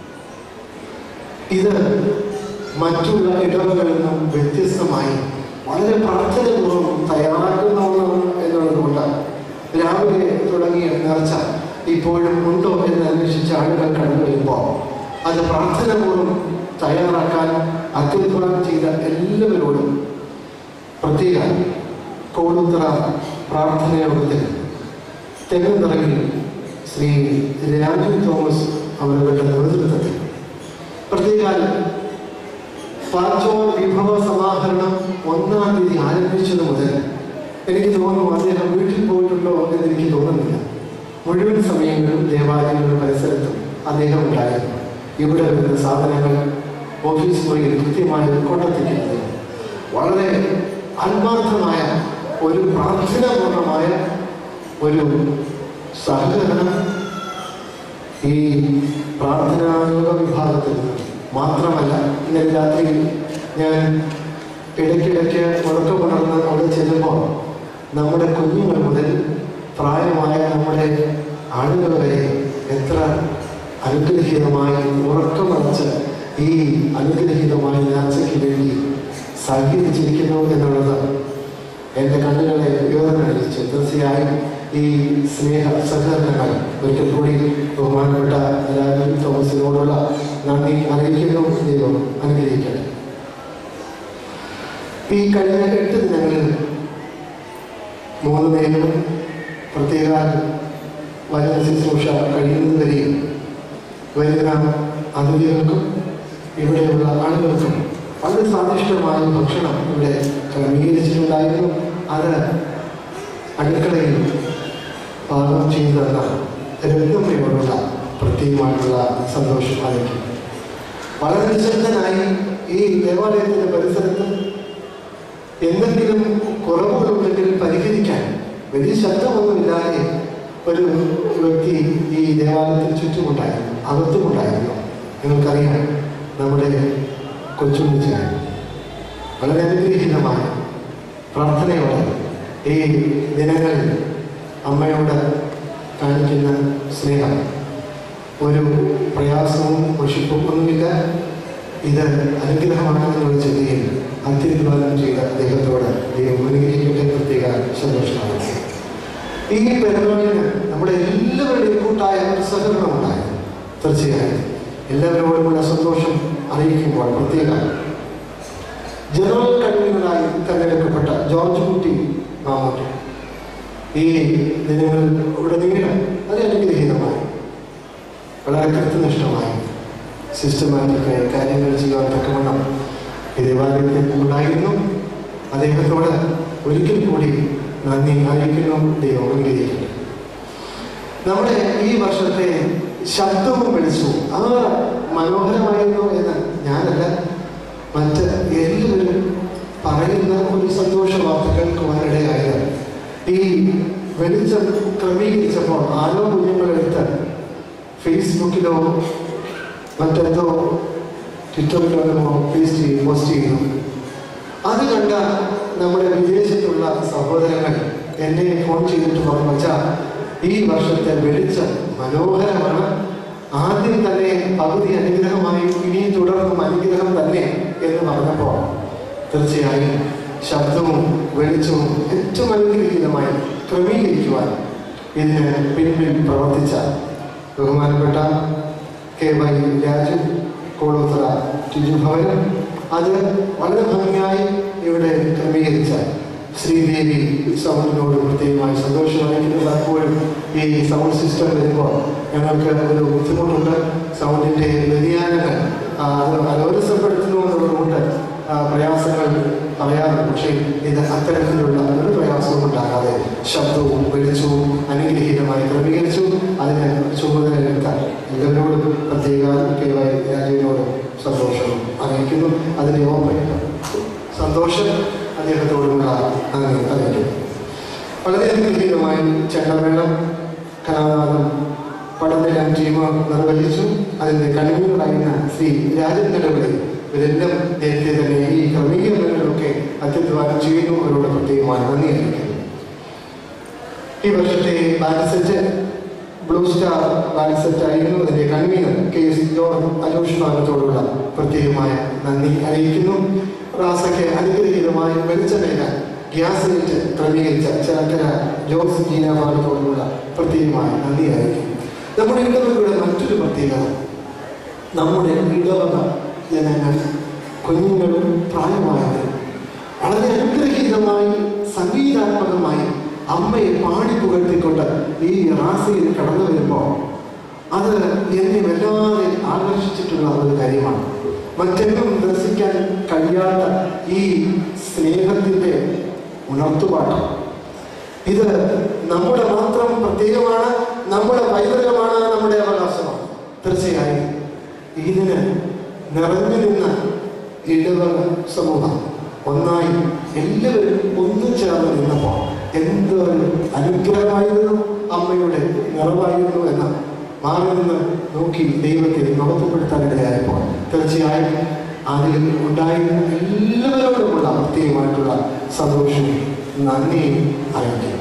ഇത് മറ്റുള്ള ഇടവകളിൽ നിന്നും വ്യത്യസ്തമായി വളരെ പ്രാർത്ഥനപൂർവ്വം തയ്യാറാക്കുന്ന ഒന്നാണ് എന്നുള്ളതുകൊണ്ട് രാവിലെ തുടങ്ങിയ നേർച്ച ഇപ്പോഴും ഉണ്ടോ എന്ന് അന്വേഷിച്ച ആളുകൾ കടന്നു വരുമ്പോൾ അത് പ്രാർത്ഥനാപൂർവ്വം തയ്യാറാക്കാൻ അത്യധ്വാനം ചെയ്ത എല്ലാവരോടും പ്രത്യേക കോടുത്തറ പ്രാർത്ഥനയോഗത്തിൽ തെങ്ങുതറയിൽ ശ്രീ രാജു തോമസ് അവരുടെ നേതൃത്വത്തിൽ പ്രത്യേക പാച്ചോൾ വിഭവ സമാഹരണം ഒന്നാം തീയതി ആരംഭിച്ചത് മുതൽ എനിക്ക് തോന്നുന്നു അദ്ദേഹം വീട്ടിൽ പോയിട്ടുണ്ടോ എന്ന് എനിക്ക് തോന്നുന്നില്ല മുഴുവൻ സമയങ്ങളിലും ദേവാലയങ്ങളുടെ പരിസരത്തും അദ്ദേഹം ഉണ്ടായിരുന്നു ഇവിടെ വരുന്ന സാധനങ്ങൾ ഓഫീസ് മുറിയിൽ കൃത്യമായി കൊണ്ടെത്തിക്കുന്നത് വളരെ ആത്മാർത്ഥമായ ഒരു പ്രാർത്ഥനാപൂർണമായ ഒരു സഹകരണം ഈ പ്രാർത്ഥനായോഗ വിഭാഗത്തിൽ നിന്ന് മാത്രമല്ല ഇന്നലെ രാത്രി ഞാൻ ഇടയ്ക്കിടയ്ക്ക് ഉറക്കമുണർന്ന് അവിടെ ചെല്ലുമ്പോൾ നമ്മുടെ കുഞ്ഞുങ്ങൾ മുതൽ പ്രായമായ നമ്മുടെ ആളുകൾ വരെ എത്ര അനുഗ്രഹീതമായി ഉറക്കമടച്ച് ഈ അനുഗ്രഹീതമായ നേർച്ചയ്ക്ക് വേണ്ടി സഹകരിച്ചിരിക്കുന്നു എന്നുള്ളത് എൻ്റെ കണ്ണുകളെ ഉയർന്നടിച്ച് തീർച്ചയായും ഈ സ്നേഹ സഹകരണങ്ങൾ ഒരിക്കൽ കൂടി ബഹുമാനപ്പെട്ട രാജീവ് തോമസിനോടുള്ള നന്ദി അറിയിക്കുന്നു ദൈവം അനുഗ്രഹിക്കട്ടെ ഈ കഴിഞ്ഞ എട്ട് ദിനങ്ങളിൽ മൂന്ന് നേരം പ്രത്യേക വചന ശുശ്രൂഷ കഴിയുന്നതുവരെയും വരുന്ന അതിഥികൾക്കും ഇവിടെയുള്ള ആളുകൾക്കും വളരെ സ്വാദിഷ്ടമായ ഭക്ഷണം ഇവിടെ ക്രമീകരിച്ചിട്ടുണ്ടായിരുന്നു അത് അടുക്കളയിൽ പാകം ചെയ്തു തന്ന രത്നമ്മയോടുള്ള പ്രത്യേകമായിട്ടുള്ള സന്തോഷം അറിയിക്കും വളരെ നിശബ്ദനായി ഈ ദേവാലയത്തിന്റെ പരിസരത്ത് എന്തെങ്കിലും കുറവുകളുണ്ടെങ്കിൽ പരിഹരിക്കാൻ വലിയ ശബ്ദമൊന്നുമില്ലാതെ ഒരു വ്യക്തി ഈ ദേവാലയത്തിന് ചുറ്റുമുണ്ടായിരുന്നു അകത്തുമുണ്ടായിരുന്നു നിങ്ങൾക്കറിയാം നമ്മുടെ കൊച്ചുമിച്ചാൻ വളരെ അനുഗ്രഹീതമായ പ്രാർത്ഥനയോടെ ഈ ദിനങ്ങളിൽ അമ്മയോട് കാണിക്കുന്ന സ്നേഹം ഒരു പ്രയാസവും മുഷിപ്പും ഒന്നുമില്ല ഇത് അനുഗ്രഹമാണെന്നുള്ള ചിന്തയിൽ അത്യധ്വാനം ചെയ്ത അദ്ദേഹത്തോട് ദൈവം അനുഗ്രഹിക്കട്ടെ പ്രത്യേക സന്തോഷമാണ് ഈ പെരുന്നാളിന് നമ്മുടെ എല്ലാവരുടെയും കൂട്ടായ ഒരു സഹകരണം ഉണ്ടായിരുന്നു തീർച്ചയായും എല്ലാവരോടുമുള്ള സന്തോഷം അറിയിക്കുമ്പോൾ പ്രത്യേക ജനറൽ കൺവീനറായി തെരഞ്ഞെടുക്കപ്പെട്ട ജോർജ് കുട്ടി മാമൂട്ടി ഈ ദിനങ്ങളിൽ ഉടനീളം വളരെ അനുഗ്രഹീതമായി വളരെ കൃത്യനിഷ്ഠമായി സിസ്റ്റമാറ്റിക്കായി കാര്യങ്ങൾ ചെയ്യാൻ തക്കവണ്ണം ഈ ദേവാലയത്തിൽ ഉണ്ടായിരുന്നു അദ്ദേഹത്തോട് ഒരിക്കൽ കൂടി നന്ദി അറിയിക്കുന്നു ദൈവം അംഗീകരിക്കുന്നു നമ്മുടെ ഈ വർഷത്തെ ശബ്ദവും വിളിച്ചു അത് മനോഹരമായിരുന്നു എന്ന് ഞാനല്ല മറ്റ് എല്ലാവരും പറയുന്ന ഒരു സന്തോഷ വാർത്ത കേൾക്കുവാനിടയായത് ഈ വെളിച്ചം ക്രമീകരിച്ചപ്പോൾ ആരോ കുഞ്ഞുങ്ങളെടുത്ത് ഫേസ്ബുക്കിലോ മറ്റെന്തോ ട്വിറ്ററിലോ പോസ്റ്റ് ചെയ്യും പോസ്റ്റ് ചെയ്യുന്നു അത് കണ്ട നമ്മുടെ വിദേശത്തുള്ള സഹോദരങ്ങൾ എന്നെ ഫോൺ ചെയ്തിട്ട് പറഞ്ഞു വച്ചാ ഈ വർഷത്തെ വെളിച്ചം മനോഹരമാണ് ആദ്യം തന്നെ പകുതി അനുഗ്രഹമായി ഇനി തുടർന്നും അനുഗ്രഹം തന്നെ എന്ന് പറഞ്ഞപ്പോൾ തീർച്ചയായും ശബ്ദവും വെളിച്ചവും ഏറ്റവും അനുഗ്രഹീതമായി ക്രമീകരിക്കുവാൻ ഇതിന് പിന്നിൽ പ്രവർത്തിച്ച ബഹുമാനപ്പെട്ട കെ വൈ രാജു കോളോത്തറ ടിജു ഭവനം അത് വളരെ ഭംഗിയായി ഇവിടെ ക്രമീകരിച്ച ശ്രീദേവി സൗണ്ടിനോട് പ്രത്യേകമായി സന്തോഷമായിരിക്കുന്നത് പലപ്പോഴും ഈ സൗണ്ട് സിസ്റ്റം വരുമ്പോൾ ഞങ്ങൾക്ക് ഒരു ബുദ്ധിമുട്ടുണ്ട് സൗണ്ടിൻ്റെ വ്യതിയാനങ്ങൾ ആ, അത് അലോരസപ്പെടുത്തുന്നു എന്നുള്ളതുകൊണ്ട് ആ, പ്രയാസങ്ങൾ പറയാറുണ്ട് പക്ഷേ ഇത് അത്തരത്തിലുള്ള ഒരു പ്രയാസവും ഉണ്ടാകാതെ ശബ്ദവും വെളിച്ചവും അനുഗ്രഹീതമായി ക്രമീകരിച്ചു അതിന് ചുമതല എടുക്കാൻ എല്ലാവരോടും പ്രത്യേക കെ വൈ രാജുവിനോടും സന്തോഷം അറിയിക്കുന്നു അതിനെ ഓപ്പൺ സന്തോഷം അദ്ദേഹത്തോടുള്ള നന്ദി അറിയിക്കുന്നു വളരെ അനുഗ്രഹീതമായി ചെണ്ടമേളം കലാനാഥം പഠനം ടീം നിർവഹിച്ചു അതിന്റെ കൺവീനറായിരുന്ന ശ്രീ രാജൻ നെടുപടി ഇവരെല്ലാം നേരത്തെ തന്നെ ഈ ക്രമീകരണങ്ങളിലൊക്കെ അത്യധ്വാനം ചെയ്യുന്നു അവരോട് പ്രത്യേകമായി നന്ദി അറിയിക്കുന്നു ഈ വർഷത്തെ ബാലസെറ്റ് ബ്ലൂ സ്റ്റാർ ബാലസെറ്റ് ആയിരുന്നു അതിന്റെ convener K S John Ajosh ഭാഗത്തോടുള്ള പ്രത്യേകമായ നന്ദി അറിയിക്കുന്നു റാസയ്ക്ക് അനുഗ്രഹീതമായി വെളിച്ചമേകാൻ ഗ്യാസ് ലൈറ്റ് ക്രമീകരിച്ച ചരക്കര ജോസ് ജീന ഭാഗത്തോടുള്ള പ്രത്യേകമായ നന്ദി അറിയിക്കുന്നു നമ്മുടെ ഇടവകയുടെ മറ്റൊരു പ്രത്യേകത നമ്മുടെ ഇടവക ജനങ്ങൾ കുഞ്ഞുങ്ങളും പ്രായമായവരും വളരെ അനുഗ്രഹീതമായി സംഗീതാത്മകമായി അമ്മയെ പാടി പുകഴ്ത്തിക്കൊണ്ട് ഈ റാസയിൽ കടന്നു വരുമ്പോൾ അത് എന്നെ വല്ലാതെ ആകർഷിച്ചിട്ടുള്ള ഒരു കാര്യമാണ് മറ്റെങ്ങും ദർശിക്കാൻ കഴിയാത്ത ഈ സ്നേഹത്തിൻ്റെ ഉണർത്തുപാട്ട് ഇത് നമ്മുടെ മാത്രം പ്രത്യേകമാണ് നമ്മുടെ പൈതൃകമാണ് നമ്മുടെ അവകാശമാണ് തീർച്ചയായും ഇതിന് നിറഞ്ഞു നിന്ന ഇടവക സമൂഹം ഒന്നായി എല്ലാവരും ഒന്നു ചേർന്ന് നിന്നപ്പോൾ എന്തൊരു അനുഗ്രഹമായിരുന്നു അമ്മയുടെ നിറവായിരുന്നു എന്ന് മാറി നിന്ന് നോക്കി ദൈവത്തെ മഹത്വപ്പെടുത്താനിടയായപ്പോൾ തീർച്ചയായും അതിൽ ഉണ്ടായിരുന്ന എല്ലാവരോടുമുള്ള പ്രത്യേകമായിട്ടുള്ള സന്തോഷവും നന്ദിയും അറിയിക്കുന്നു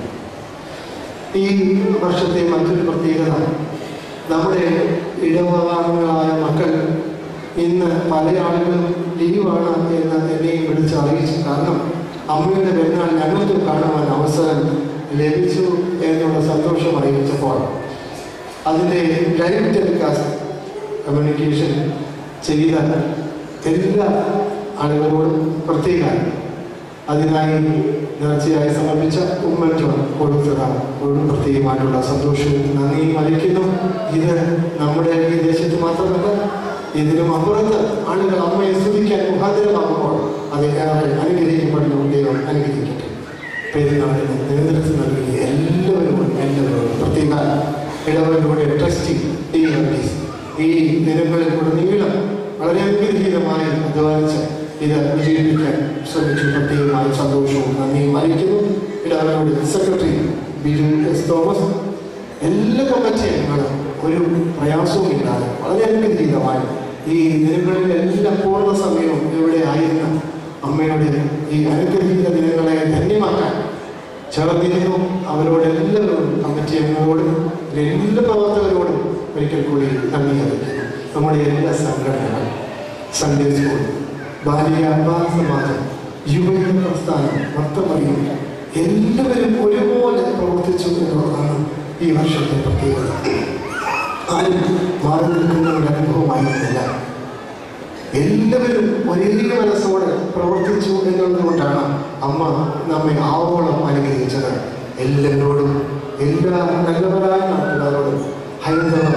ഈ വർഷത്തെ മറ്റൊരു പ്രത്യേകത നമ്മുടെ ഇടവകാലങ്ങളായ മക്കൾ ഇന്ന് പല ആളുകളും ലീവാണ് എന്ന് എന്നെയും വിളിച്ച് അറിയിച്ചു കാരണം അമ്മയുടെ പെരുന്നാൾ ഞങ്ങൾക്ക് കാണുവാൻ അവസരം ലഭിച്ചു എന്നുള്ള സന്തോഷം അറിയിച്ചപ്പോൾ അതിൻ്റെ ലൈവ് ടെലികാസ്റ്റ് കമ്മ്യൂണിക്കേഷൻ ചെയ്ത എല്ലാ ആളുകളോടും പ്രത്യേകം അതിനായി നേർച്ചയായി സമർപ്പിച്ച ഉമ്മൻ ജോൺ കൊടുത്തത ഒരു പ്രത്യേകമായിട്ടുള്ള സന്തോഷവും നന്ദിയും അറിയിക്കുന്നു ഇത് നമ്മുടെ ഈ ദേശത്ത് മാത്രമല്ല ഇതിനും അപ്പുറത്ത് ആളുകൾ അമ്മയെ സ്തുതിക്കാൻ മുഖാന്തരമാകുമ്പോൾ അത് ഏറെ അനുഗ്രഹിക്കപ്പെടുന്നു ദൈവം അനുഗ്രഹിക്കട്ടെ പെരുന്നാളിന് നേതൃത്വം നൽകിയ എല്ലാവരോടും എല്ലാവരോടും പ്രത്യേക ഇടവകളിലൂടെ ട്രസ്റ്റി ഈ നോട്ടീസ് ഈ ദിനങ്ങളിൽ ഉടനീളം വളരെ അനുഗ്രഹീതമായി അധ്വാനിച്ച് ഇത് വിജയിപ്പിക്കാൻ ശ്രമിച്ചു പ്രത്യേകമായ സന്തോഷവും നന്ദിയും അറിയിക്കുന്നു ഇടവകളുടെ സെക്രട്ടറി ബിജു എസ് തോമസ് എല്ലാ കമ്മിറ്റി അംഗങ്ങളും ഒരു പ്രയാസവും ഇല്ലാതെ വളരെ അനുഗ്രഹീതമായി ഈ ദിനങ്ങളിൽ എല്ലാ പൂർണ്ണ സമയവും ഇവിടെ ആയിരുന്ന അമ്മയുടെ ഈ അനുഗ്രഹീത ദിനങ്ങളെ ധന്യമാക്കാൻ ചേർന്നിരുന്നു അവരോട് എല്ലാവരോടും കമ്മിറ്റി അംഗങ്ങളോടും എല്ലാ പ്രവർത്തകരോടും ഒരിക്കൽ കൂടി നന്ദി അറിയിക്കുന്നു നമ്മുടെ എല്ലാ സംഘടനകൾ സൺഡേ സ്കൂൾ ബാലിക അബ്ബാ സമാജം യുവജന പ്രസ്ഥാനം വർത്തമറിയും എല്ലാവരും ഒരുപോലെ പ്രവർത്തിച്ചു എന്നുള്ളതാണ് ഈ വർഷത്തെ പ്രത്യേകത ആരും മാറി നിൽക്കുന്ന ഒരു അനുഭവമായിരുന്നില്ല എല്ലാവരും ഒരേ മനസ്സോടെ പ്രവർത്തിച്ചു എന്നുള്ളതുകൊണ്ടാണ് അമ്മ നമ്മെ ആവോളം അനുഗ്രഹിച്ചത് എല്ലാവരോടും എല്ലാ നല്ലവരായ നാട്ടുകാരോടും ഹൈന്ദവ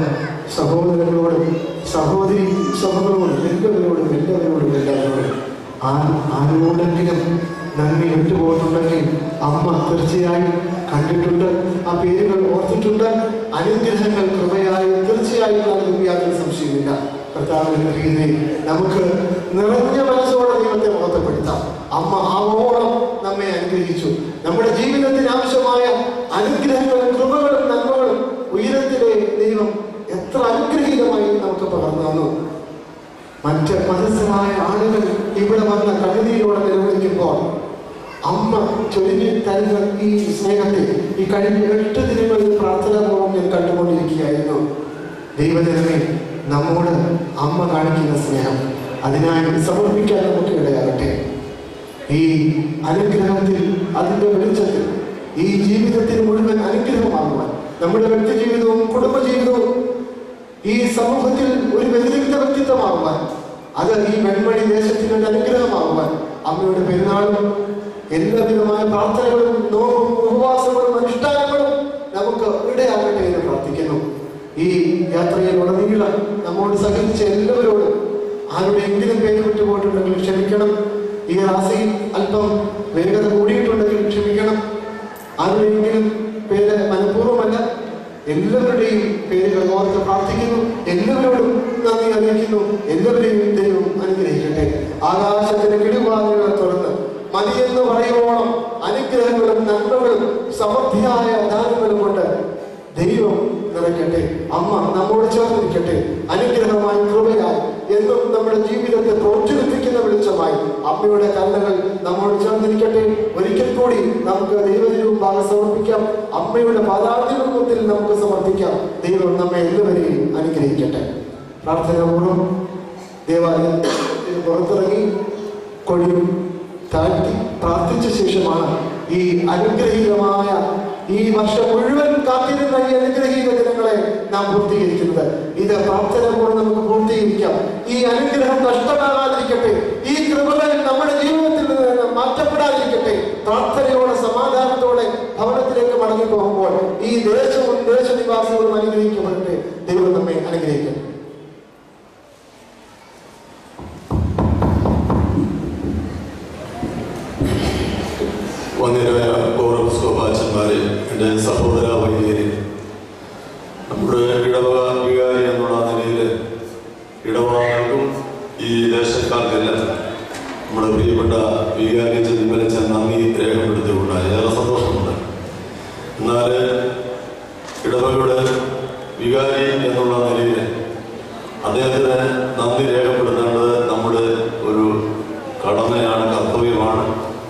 സഹോദരങ്ങളോടും സഹോദരി സഹോദരോടും എല്ലാവരോടും എല്ലാവരോടും എല്ലാവരോടും ആ ആരോടെങ്കിലും നന്ദി വിട്ടുപോയിട്ടുണ്ടെങ്കിൽ അമ്മ തീർച്ചയായും കണ്ടിട്ടുണ്ട് ആ പേരുകൾ ഓർത്തിട്ടുണ്ട് അനുഗ്രഹങ്ങൾ കൃപയായി തീർച്ചയായും നൽകും യാതൊരു സംശയമില്ല കർത്താവിന്റെ രീതിയിൽ നമുക്ക് നിറഞ്ഞ മനസ്സോടെ ദൈവത്തെ മഹത്വപ്പെടുത്താം അമ്മ ആവോളം നമ്മെ അനുഗ്രഹിച്ചു നമ്മുടെ ജീവിതത്തിന് ആവശ്യമായ അനുഗ്രഹങ്ങളും കൃപകളും നന്മകളും ഉയരത്തിലെ ദൈവം എത്ര അനുഗ്രഹീതമായി നമുക്ക് പകർന്നു തന്നു മറ്റ് മനസ്സിലായ ആളുകൾ ഇവിടെ വന്ന കഴുതിയിലൂടെ നിലവിളിക്കുമ്പോൾ അമ്മ ചൊരിഞ്ഞു തരുന്ന ഈ സ്നേഹത്തെ ഈ കഴിഞ്ഞ എട്ട് ദിനങ്ങളിൽ പ്രാർത്ഥനാപൂർവ്വം ഞാൻ കണ്ടുകൊണ്ടിരിക്കുകയായിരുന്നു ദൈവജനമേ നമ്മോട് അമ്മ കാണിക്കുന്ന സ്നേഹം അതിനായി സമർപ്പിക്കാൻ നമുക്ക് ഇടയാകട്ടെ ഈ അനുഗ്രഹത്തിൽ അതിന്റെ വെളിച്ചത്തിൽ ഈ ജീവിതത്തിന് മുഴുവൻ അനുഗ്രഹമാകുവാൻ നമ്മുടെ വ്യക്തി ജീവിതവും കുടുംബ ജീവിതവും ഈ സമൂഹത്തിൽ ഒരു വ്യതിരിക്ത വ്യക്തിത്വമാകുവാൻ അത് ഈ വെൺമണി ദേശത്തിന് ഒരു അനുഗ്രഹമാകുവാൻ അമ്മയുടെ പെരുന്നാളും എല്ലാവിധമായ പ്രാർത്ഥനകളും നോമ്പും ഉപവാസങ്ങളും അനുഷ്ഠാനങ്ങളും നമുക്ക് ഇടയാകട്ടെ എന്ന് പ്രാർത്ഥിക്കുന്നു ഈ യാത്രയിലുടനീളം നമ്മോട് സഹകരിച്ച എല്ലാവരോടും ആരുടെയെങ്കിലും പേര് വിട്ടുപോയിട്ടുണ്ടെങ്കിൽ ക്ഷമിക്കണം ഈ റാസിയിൽ അല്പം വേഗത കൂടിയിട്ടുണ്ടെങ്കിൽ ക്ഷമിക്കണം ആരുടെയെങ്കിലും പേര് മനഃപൂർവ്വമല്ല എല്ലാവരുടെയും പേരുകൾ ഓർത്ത് പ്രാർത്ഥിക്കുന്നു എല്ലാവരോടും നന്ദി അറിയിക്കുന്നു എല്ലാവരെയും ദൈവം അനുഗ്രഹിക്കട്ടെ ആകാശത്തിന് കിടുവാതിലുകൾ തുറന്ന് മതിയെന്ന് പറയുവോളം അനുഗ്രഹങ്ങളും നന്മകളും സമൃദ്ധിയായ ദാനങ്ങളും കൊണ്ട് ദൈവം നിറയ്ക്കട്ടെ അമ്മ നമ്മോട് ചേർന്നിരിക്കട്ടെ അനുഗ്രഹമായി കൃപയായി എന്നും നമ്മുടെ ജീവിതത്തെ പ്രോത്സാഹിപ്പിക്കുന്ന വെളിച്ചമായി അമ്മയുടെ കണ്ണുകൾ നമ്മോട് ചേർന്നിരിക്കട്ടെ ഒരിക്കൽ കൂടി നമുക്ക് ദൈവത്തിനും ഭാഗം സമർപ്പിക്കാം അമ്മയുടെ പാതാതിരൂപത്തിൽ നമുക്ക് സമർപ്പിക്കാം ദൈവം നമ്മെ എല്ലാവരെയും അനുഗ്രഹിക്കട്ടെ പ്രാർത്ഥനാപൂർവ്വം ദേവാലയത്തിൽ പുറത്തിറങ്ങി കൊടിയും താഴ്ത്തി പ്രാർത്ഥിച്ച ശേഷമാണ് ഈ അനുഗ്രഹീതമായ ഈ വർഷം മുഴുവൻ കാത്തിരുന്ന ഈ അനുഗ്രഹീത ദിനങ്ങളെ നാം പൂർത്തീകരിക്കുന്നത് ഇത് പ്രാർത്ഥന കൊണ്ട് നമുക്ക് പൂർത്തീകരിക്കാം ഈ അനുഗ്രഹം നഷ്ടമാകാതിരിക്കട്ടെ ഈ കൃപകൾ നമ്മുടെ ജീവിതത്തിൽ നിന്ന് മാറ്റപ്പെടാതിരിക്കട്ടെ പ്രാർത്ഥനയോടെ സമാധാനത്തോടെ ഭവനത്തിലേക്ക് മടങ്ങി പോകുമ്പോൾ ഈ ദേശവും ദേശനിവാസികളും അനുഗ്രഹിക്കപ്പെടട്ടെ ദൈവം നമ്മെ അനുഗ്രഹിക്കട്ടെ വന്നിരായ പൗരസ്വഭാച്ചന്മാരെ എൻ്റെ സഹോദര വൈദ്യരെ നമ്മുടെ ഇടവക വികാരി എന്നുള്ള നിലയിൽ ഇടവകൾക്കും ഈ ദേശക്കാർക്കെല്ലാം നമ്മുടെ പ്രിയപ്പെട്ട വികാരി ചെന്നിമലച്ച നന്ദി രേഖപ്പെടുത്തിക്കൊണ്ട് ഏറെ സന്തോഷമുണ്ട് എന്നാൽ ഇടവകയുടെ വികാരി എന്നുള്ള നിലയിൽ അദ്ദേഹത്തിന് നന്ദി രേഖപ്പെടുത്തേണ്ടത് നമ്മുടെ ഒരു കടമയാണ് കർത്തവ്യമാണ്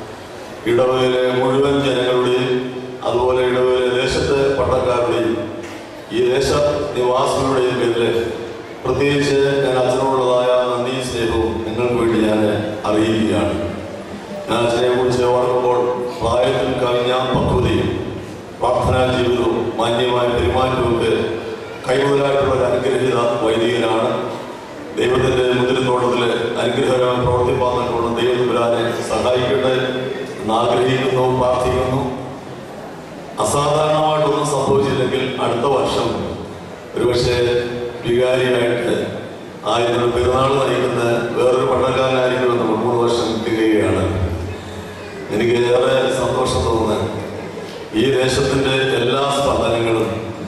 ഇടവയിലെ മുഴുവൻ ജനങ്ങളുടെയും അതുപോലെ ഇടവയിലെ ദേശത്തെ പട്ടക്കാരുടെയും ഈ ദേശ നിവാസികളുടെയും പേരിൽ പ്രത്യേകിച്ച് ഞാൻ അച്ഛനോടുള്ളതായ നന്ദി സ്നേഹവും നിങ്ങൾക്ക് വേണ്ടി ഞാൻ അറിയിക്കുകയാണ് ഞാൻ അച്ഛനെ കുറിച്ച് ഓർക്കുമ്പോൾ പ്രായത്തിൽ കവിഞ്ഞ പക്വതയും പ്രാർത്ഥനാ ജീവിതവും മാന്യമായ പെരുമാറ്റവും കൈമുതലായിട്ടുള്ള ഒരു അനുഗ്രഹീത വൈദികനാണ് ദൈവത്തിന്റെ മുതിരുന്നോട്ടത്തിൽ അനുഗ്രഹകരമായി പ്രവർത്തിപ്പാൻ തക്കവണ്ണം ദൈവത്തിനെ സഹായിക്കട്ടെ എന്ന് ആഗ്രഹിക്കുന്നു പ്രാർത്ഥിക്കുന്നു അസാധാരണമായിട്ടൊന്നും സംഭവിച്ചില്ലെങ്കിൽ അടുത്ത വർഷം ഒരുപക്ഷെ വികാരിയായിട്ട് ആയിരുന്നു പെരുന്നാൾ നയിക്കുന്ന വേറൊരു പട്ടക്കാരനായിരിക്കുമെന്ന് മൂന്ന് വർഷം തികയുകയാണ് എനിക്ക് ഏറെ സന്തോഷം തോന്നുന്നത് ഈ ദേശത്തിന്റെ എല്ലാ സ്പന്ദനങ്ങളും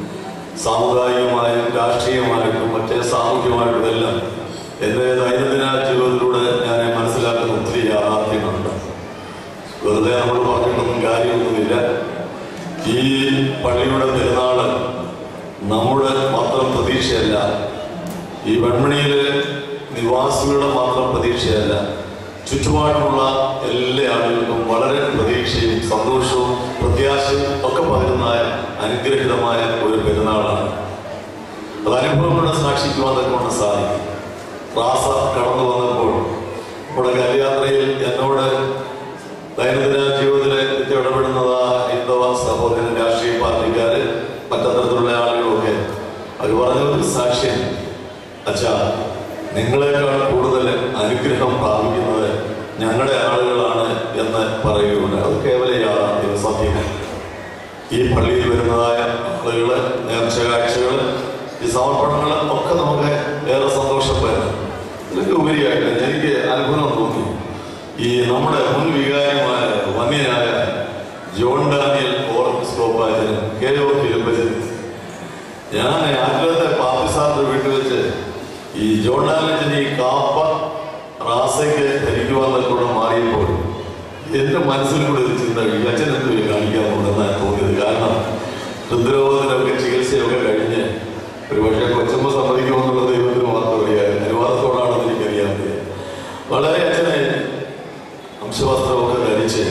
സാമുദായികമായും രാഷ്ട്രീയമായിട്ടും മറ്റേ സാമൂഹ്യമായിട്ടും എല്ലാം എൻ്റെ ദൈനംദിന ജീവിതത്തിലൂടെ ഞാൻ മനസ്സിലാക്കുന്ന ഒത്തിരി യാഥാർത്ഥ്യങ്ങളുണ്ട് വെറുതെ നമ്മൾ പറഞ്ഞിട്ടൊന്നും കാര്യമൊന്നുമില്ല ഈ പള്ളിയുടെ പെരുന്നാള് നമ്മുടെ മാത്രം പ്രതീക്ഷയല്ല ഈ വെൺമണിയിലെ നിവാസികളുടെ മാത്രം പ്രതീക്ഷയല്ല ചുറ്റുപാടുമുള്ള എല്ലാ ആളുകൾക്കും വളരെ പ്രതീക്ഷയും സന്തോഷവും പ്രത്യാശയും ഒക്കെ പകരുന്നതായ അനുഗ്രഹിതമായ ഒരു പെരുന്നാളാണ് അത് അനുഭവങ്ങളുടെ സാക്ഷിക്കുവാൻ തന്നെ സാധിക്കും റാസ കടന്നു വന്നപ്പോൾ നമ്മുടെ കല്യാത്രയിൽ എന്നോട് ദൈനംദിന ജീവിതത്തിൽ എത്തി ഇടപെടുന്നത് ഹൈന്ദവ സഹോദരൻ രാഷ്ട്രീയ പാർട്ടിക്കാര് മറ്റത്തരത്തിലുള്ള ആളുകളൊക്കെ അവർ പറഞ്ഞ ഒരു സാക്ഷ്യം അച്ഛാ നിങ്ങളെക്കാൾ കൂടുതൽ അനുഗ്രഹം പ്രാപിക്കുന്നത് ഞങ്ങളുടെ ആളുകളാണ് എന്ന് പറയുകയുണ്ട് അത് കേവല യാഥാർത്ഥ്യം സത്യമാണ് ഈ പള്ളിയിൽ വരുന്നതായ ആളുകള് നേർച്ച കാഴ്ചകള് ഈ സമർപ്പണങ്ങൾ ഒക്കെ നമുക്ക് ഏറെ സന്തോഷം പറ്റും ഇതിലൊക്കെ ഉപരിയായിട്ട് എനിക്ക് അത്ഭുതം തോന്നി ഈ നമ്മുടെ മുൻ വികാരിമാര് വന്യനായ ജോൺ ഡാനിയൽ ഓർക്കിസ്കോപ്പായതിന് കെ ഒ ഫിലിപ്പച്ചൻ ഞാൻ ആഗ്രഹത്തെ പാപ്പിസാറിന്റെ വീട്ടിൽ വെച്ച് ഈ ജോൺ ഡാനിയലിന്റെ ഈ കാപ്പ റാസയ്ക്ക് ധരിക്കുവാൻ കൂടെ മാറിയപ്പോൾ എന്റെ മനസ്സിൽ കൂടെ ഒരു ചിന്ത ഈ അച്ഛൻ എന്ത് കാണിക്കാൻ പോകുന്നതെന്നാണ് തോന്നിയത് കാരണം ഹൃദ്രോഗത്തിനൊക്കെ ചികിത്സയൊക്കെ കഴിഞ്ഞ് ഒരുപക്ഷെ കൊച്ചമ്മ സമ്മതിക്കുമെന്നുള്ള ദൈവത്തിന് മാത്രം അറിയാം അനുവാദത്തോടാണെന്ന് എനിക്കറിയാൻ വയ്യ. വളരെ അച്ഛനെ അംശവസ്ത്രമൊക്കെ ധരിച്ച്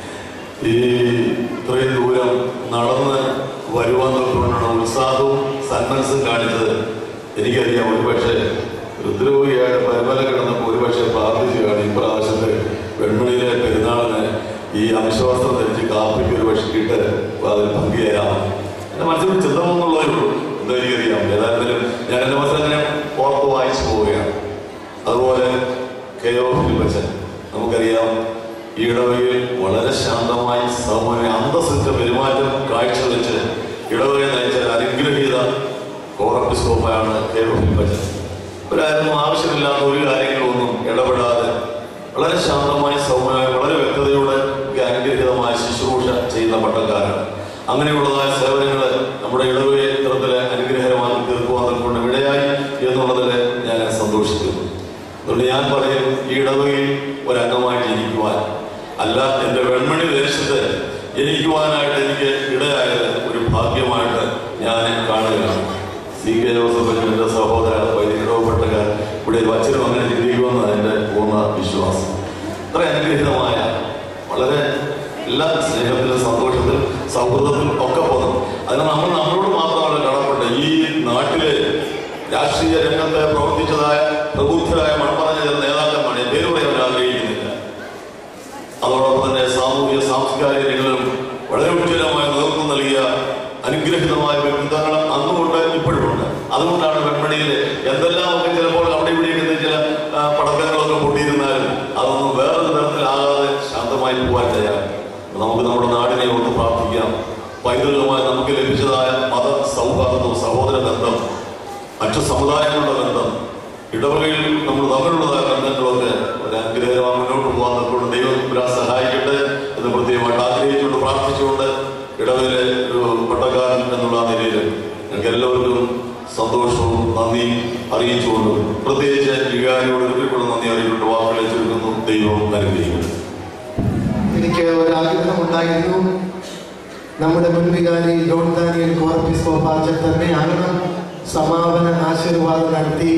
ഈ ഇത്രയും ദൂരം നടന്ന് വരുവാൻ തൊട്ടുകൊണ്ടാണ് ഉത്സാഹവും സന്മനസ്സും കാണിച്ചത് എനിക്കറിയാം ഒരുപക്ഷെ രുദ്രരോഗിയായിട്ട് പരമല കിടന്നപ്പോൾ ഒരുപക്ഷെ പ്രാർത്ഥിച്ചു കാണും ഇപ്രാവശ്യത്തെ വെൺമണിയിലെ പെരുന്നാളിന് ഈ അംശവസ്ത്രം ധരിച്ച് കാപ്പിക്ക് ഒരു പക്ഷെ ഇട്ട് അതിൽ പങ്കുചേരാം എന്റെ മനസ്സിൽ ചിന്തമെന്നുള്ളതേ ഉള്ളൂ എന്താ എനിക്കറിയാം ഏതായാലും ഞാൻ എന്റെ മനസ്സിൽ അങ്ങനെ ഓർത്ത് വായിച്ചു പോവുകയാണ് അതുപോലെ കെ ഒ ഫിലിപ്പച്ചൻ നമുക്കറിയാം ഈ ഇടവകയിൽ വളരെ ശാന്തമായി സൗമ്യ അന്തസ്സിച്ച പെരുമാറ്റം കാഴ്ചവെച്ച് ഇടവകയെ നയിച്ച ഒരു അനുഗ്രഹീത കോറപ്പിസ്കോപ്പാണ് കെ ഒ ഫിലിപ്പച്ചൻ ഒരാരും ആവശ്യമില്ലാത്ത ഒരു കാര്യങ്ങളൊന്നും ഇടപെടാതെ വളരെ ശാന്തമായി സൗമ്യമായി വളരെ വ്യക്തതയോടെ ഒക്കെ അനുഗ്രഹീതമായ ശുശ്രൂഷ ചെയ്യുന്ന പട്ടക്കാരാണ് അങ്ങനെയുള്ളതായ സേവനങ്ങൾ നമ്മുടെ ഇടവകയെ ഇത്തരത്തിലെ അനുഗ്രഹമാക്കി തീർക്കുവാൻ കൊണ്ട് ഇടയായി എന്നുള്ളതിൽ ഞാൻ സന്തോഷിക്കുന്നു അതുകൊണ്ട് ഞാൻ പറയും ഈ ഇടവകയിൽ ഒരംഗമായി ജനിക്കുവാൻ അല്ല എൻ്റെ വെൺമണി ദേശത്ത് ജനിക്കുവാനായിട്ട് എനിക്ക് ഇടയായത് ഒരു ഭാഗ്യമായിട്ട് ഞാൻ കാണുകയാണ് സി കെ ജോസഫ് എൻ്റെ സഹോദര വൈദികരോപെട്ടക്കാർ ഇവിടെ ഒരു അച്ഛനും അങ്ങനെ ചിന്തിക്കുമെന്ന് എൻ്റെ പൂർണ്ണ വിശ്വാസം അത്ര അനുഗ്രഹീതമായ വളരെ എല്ലാ സ്നേഹത്തിലും സന്തോഷത്തിലും സൗഹൃദത്തിലും ഒക്കെ പോകുന്നു അതിന് നമ്മൾ നമ്മളോട് മാത്രമല്ല കടപ്പെട്ട ഈ നാട്ടിലെ രാഷ്ട്രീയ രംഗത്ത് പ്രവർത്തിച്ചതായ പ്രബുദ്ധരായ മൺപറഞ്ഞ ചില നേതാക്കന്മാർ ഞാൻ പേര് പറയാൻ ആഗ്രഹിക്കുന്നില്ല അതോടൊപ്പം തന്നെ സാമൂഹിക സാംസ്കാരിക രംഗങ്ങളിലും വളരെ ഉജ്ജ്വലമായ നേതൃത്വം നൽകിയ അനുഗ്രഹിതമായ വ്യക്തിത്വങ്ങൾ അന്നുകൊണ്ട് ഇപ്പോഴുമുണ്ട് അതുകൊണ്ടാണ് വെൺമണിയിൽ എന്തെല്ലാമൊക്കെ ചിലപ്പോൾ അവിടെ ഇവിടെയൊക്കെ ചില ആ, പടക്കങ്ങളൊക്കെ പൊട്ടിയിരുന്നാലും അതൊന്നും വേറൊരു തരത്തിലാകാതെ ശാന്തമായി പോകാൻ ചെയ്യാം നമുക്ക് നമ്മുടെ നാടിനെ ഒന്ന് പ്രാർത്ഥിക്കാം പൈതൃകമായി നമുക്ക് ലഭിച്ചതായ മത സൗഹാർദ്ദവും സഹോദര ബന്ധം മറ്റു സമുദായങ്ങളുടെ ബന്ധം ഇടവകയിൽ നമ്മൾ തമ്മിലുള്ളതായ ബന്ധങ്ങളൊക്കെ ഒരു അനുഗ്രഹമായി മുന്നോട്ട് പോകാൻ നമുക്ക് ദൈവം ഇവരെ സഹായിക്കട്ടെ എന്ന് പ്രത്യേകമായിട്ട് ആഗ്രഹിച്ചുകൊണ്ട് പ്രാർത്ഥിച്ചുകൊണ്ട് ഇടവയിലെ ഒരു പട്ടക്കാരൻ എന്നുള്ള നിലയിൽ ഞങ്ങൾക്ക് എല്ലാവർക്കും സന്തോഷവും നന്ദി അറിയിച്ചുകൊണ്ട് പ്രത്യേകിച്ച് വികാരിയോട് ഒരിക്കലും നന്ദി അറിയിച്ചുകൊണ്ട് വാക്കുകളെ ചുരുക്കുന്നു ദൈവം അനുഗ്രഹിക്കുന്നു എനിക്ക് ഒരാഗ്രഹം ഉണ്ടായിരുന്നു നമ്മുടെ മുൻ വികാരി ജോൺ ദാനിയൽ കോർപ്പിസ്കോപ്പാച്ചൻ തന്നെയാകണം സമാപന ആശീർവാദം നടത്തി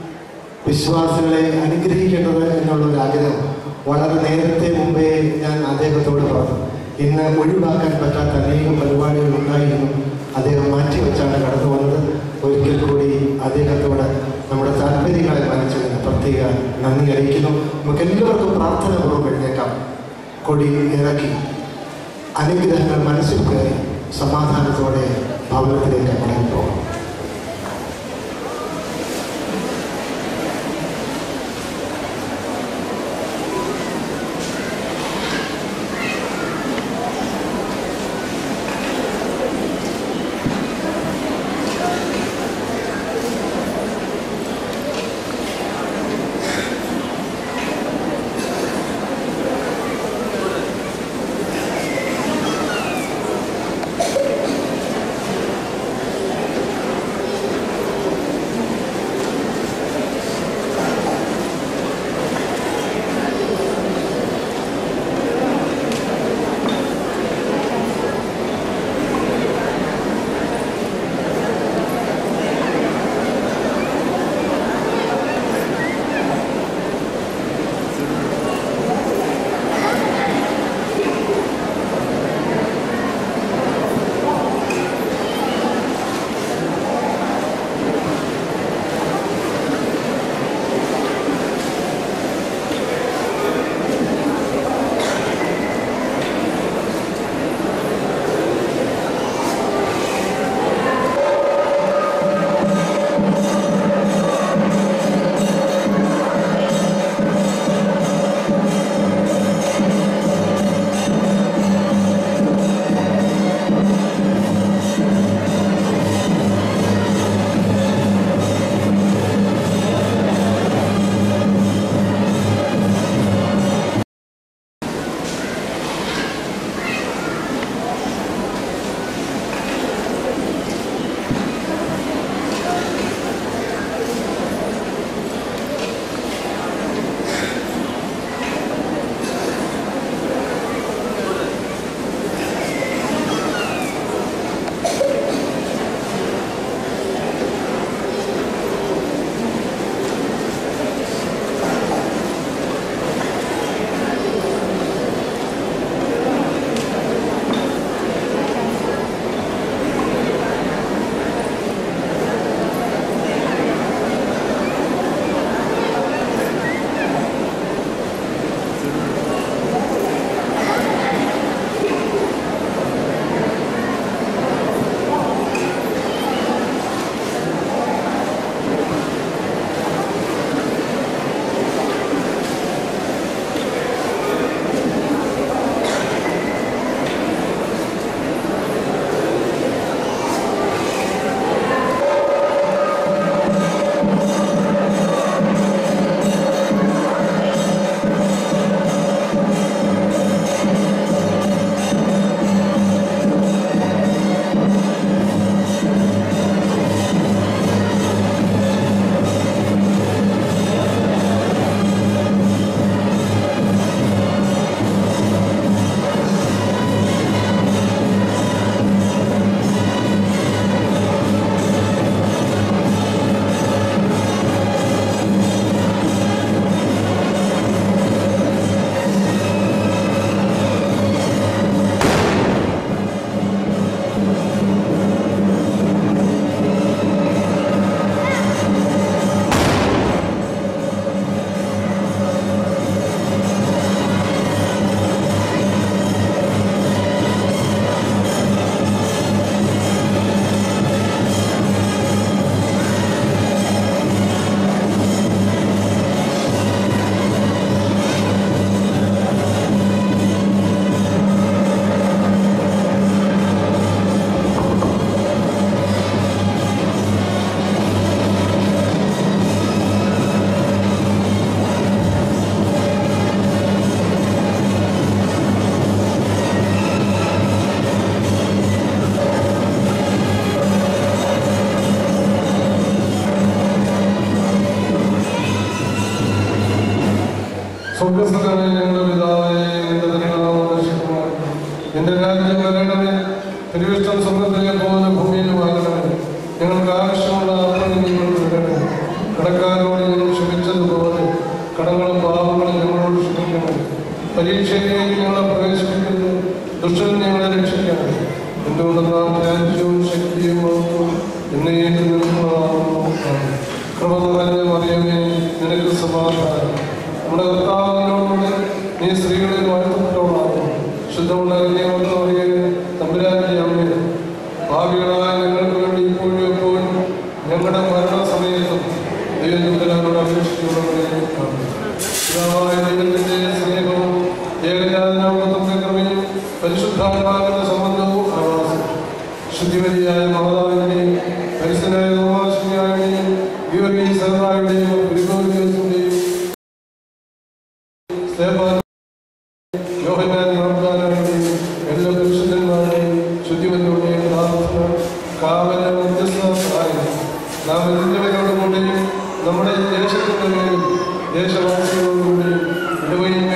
വിശ്വാസികളെ അനുഗ്രഹിക്കേണ്ടത് എന്നുള്ള ഒരു ആഗ്രഹം വളരെ നേരത്തെ മുമ്പേ ഞാൻ അദ്ദേഹത്തോട് പറഞ്ഞു ഇന്ന് ഒഴിവാക്കാൻ പറ്റാത്ത അനേകം പരിപാടികൾ ഉണ്ടായിരുന്നു അദ്ദേഹം മാറ്റിവെച്ചാണ് കടന്നു വന്നത് ഒരിക്കൽ കൂടി അദ്ദേഹത്തോട് നമ്മുടെ താല്പര്യങ്ങളെ മാനിച്ചതിന് പ്രത്യേക നന്ദി അറിയിക്കുന്നു നമുക്ക് എല്ലാവർക്കും പ്രാർത്ഥനാപൂർവ്വം എഴുന്നേക്കാം കൊടി ഇറക്കി അനുഗ്രഹങ്ങൾ മനസ്സിൽ കയറി സമാധാനത്തോടെ ഭവനത്തിലേക്ക് മടങ്ങി പോകാം ും സ്വർഗസ്ഥനായ ഞങ്ങളുടെ പിതാവേ, നിന്റെ തിരുനാമം ദർശിക്കുമാറാകണമേ. നിന്റെ രാജ്യം വരണമേ തിരുവിഷ്ടം സ്വർഗത്തിലെ പോലെ ഭൂമിയിലും ആകണമേ ഞങ്ങൾക്ക് ആവശ്യമുള്ള അപ്പം ഞങ്ങൾക്ക് തരണമേ കടക്കാരോട് ഞങ്ങൾ ക്ഷമിച്ചതുപോലെ കടങ്ങളും പാവങ്ങളും ഞങ്ങളോട് ക്ഷമിക്കണം പരീക്ഷയിലേക്ക് ഞങ്ങളെ പ്രവേശിപ്പിക്കുന്നു ദുഷ്ടൻ ഞങ്ങളെ രക്ഷിക്കണം എന്തുകൊണ്ടെന്നാൽ രാജ്യവും ശക്തിയും മഹത്വവും എന്നേക്ക് നിൽക്കുന്നതാകുന്നു കൃപ നിറഞ്ഞ മറിയമേ നിനക്ക് സമാധാനം നമ്മുടെ കർത്താവിനോട് നീ സ്ത്രീകളിൽ വാഴ്ത്തപ്പെട്ടവളാകുന്നു ശുദ്ധമുള്ള കന്യാമറിയെ തമ്പുരാന്റെ അമ്മ ഭാവികളായ ഞങ്ങൾക്ക് വേണ്ടി ഇപ്പോഴും എപ്പോഴും ഞങ്ങളുടെ മരണസമയത്തും ദൈവത്തിനോട് അപേക്ഷിക്കുന്നവരെ പിതാവായ ദൈവത്തിന്റെ സ്നേഹവും ഏകജാതനാമത്തിന്റെ കൃപയും പരിശുദ്ധാത്മാവിന്റെ സംബന്ധവും ആവാസം ശുദ്ധിവരിയായ മാതാവിന്റെയും പരിസ്ഥനായ തോമാശിയായുടെയും ഗീവർഗീ സഹതായുടെയും ഗുരുഗോവിന്ദത്തിന്റെയും സ്തേഫാൻ യോഹന്നാൻ യോർദാനുടെയും എല്ലാ പുരുഷന്മാരുടെയും ശുദ്ധിവന്റെയും പ്രാർത്ഥന കാവല മധ്യസ്ഥമായ നാം എല്ലാവരോടും കൂടെയും നമ്മുടെ ദേശത്തിന്റെ മേലും ദേശവാസികളോടുകൂടിയും ഇടവയും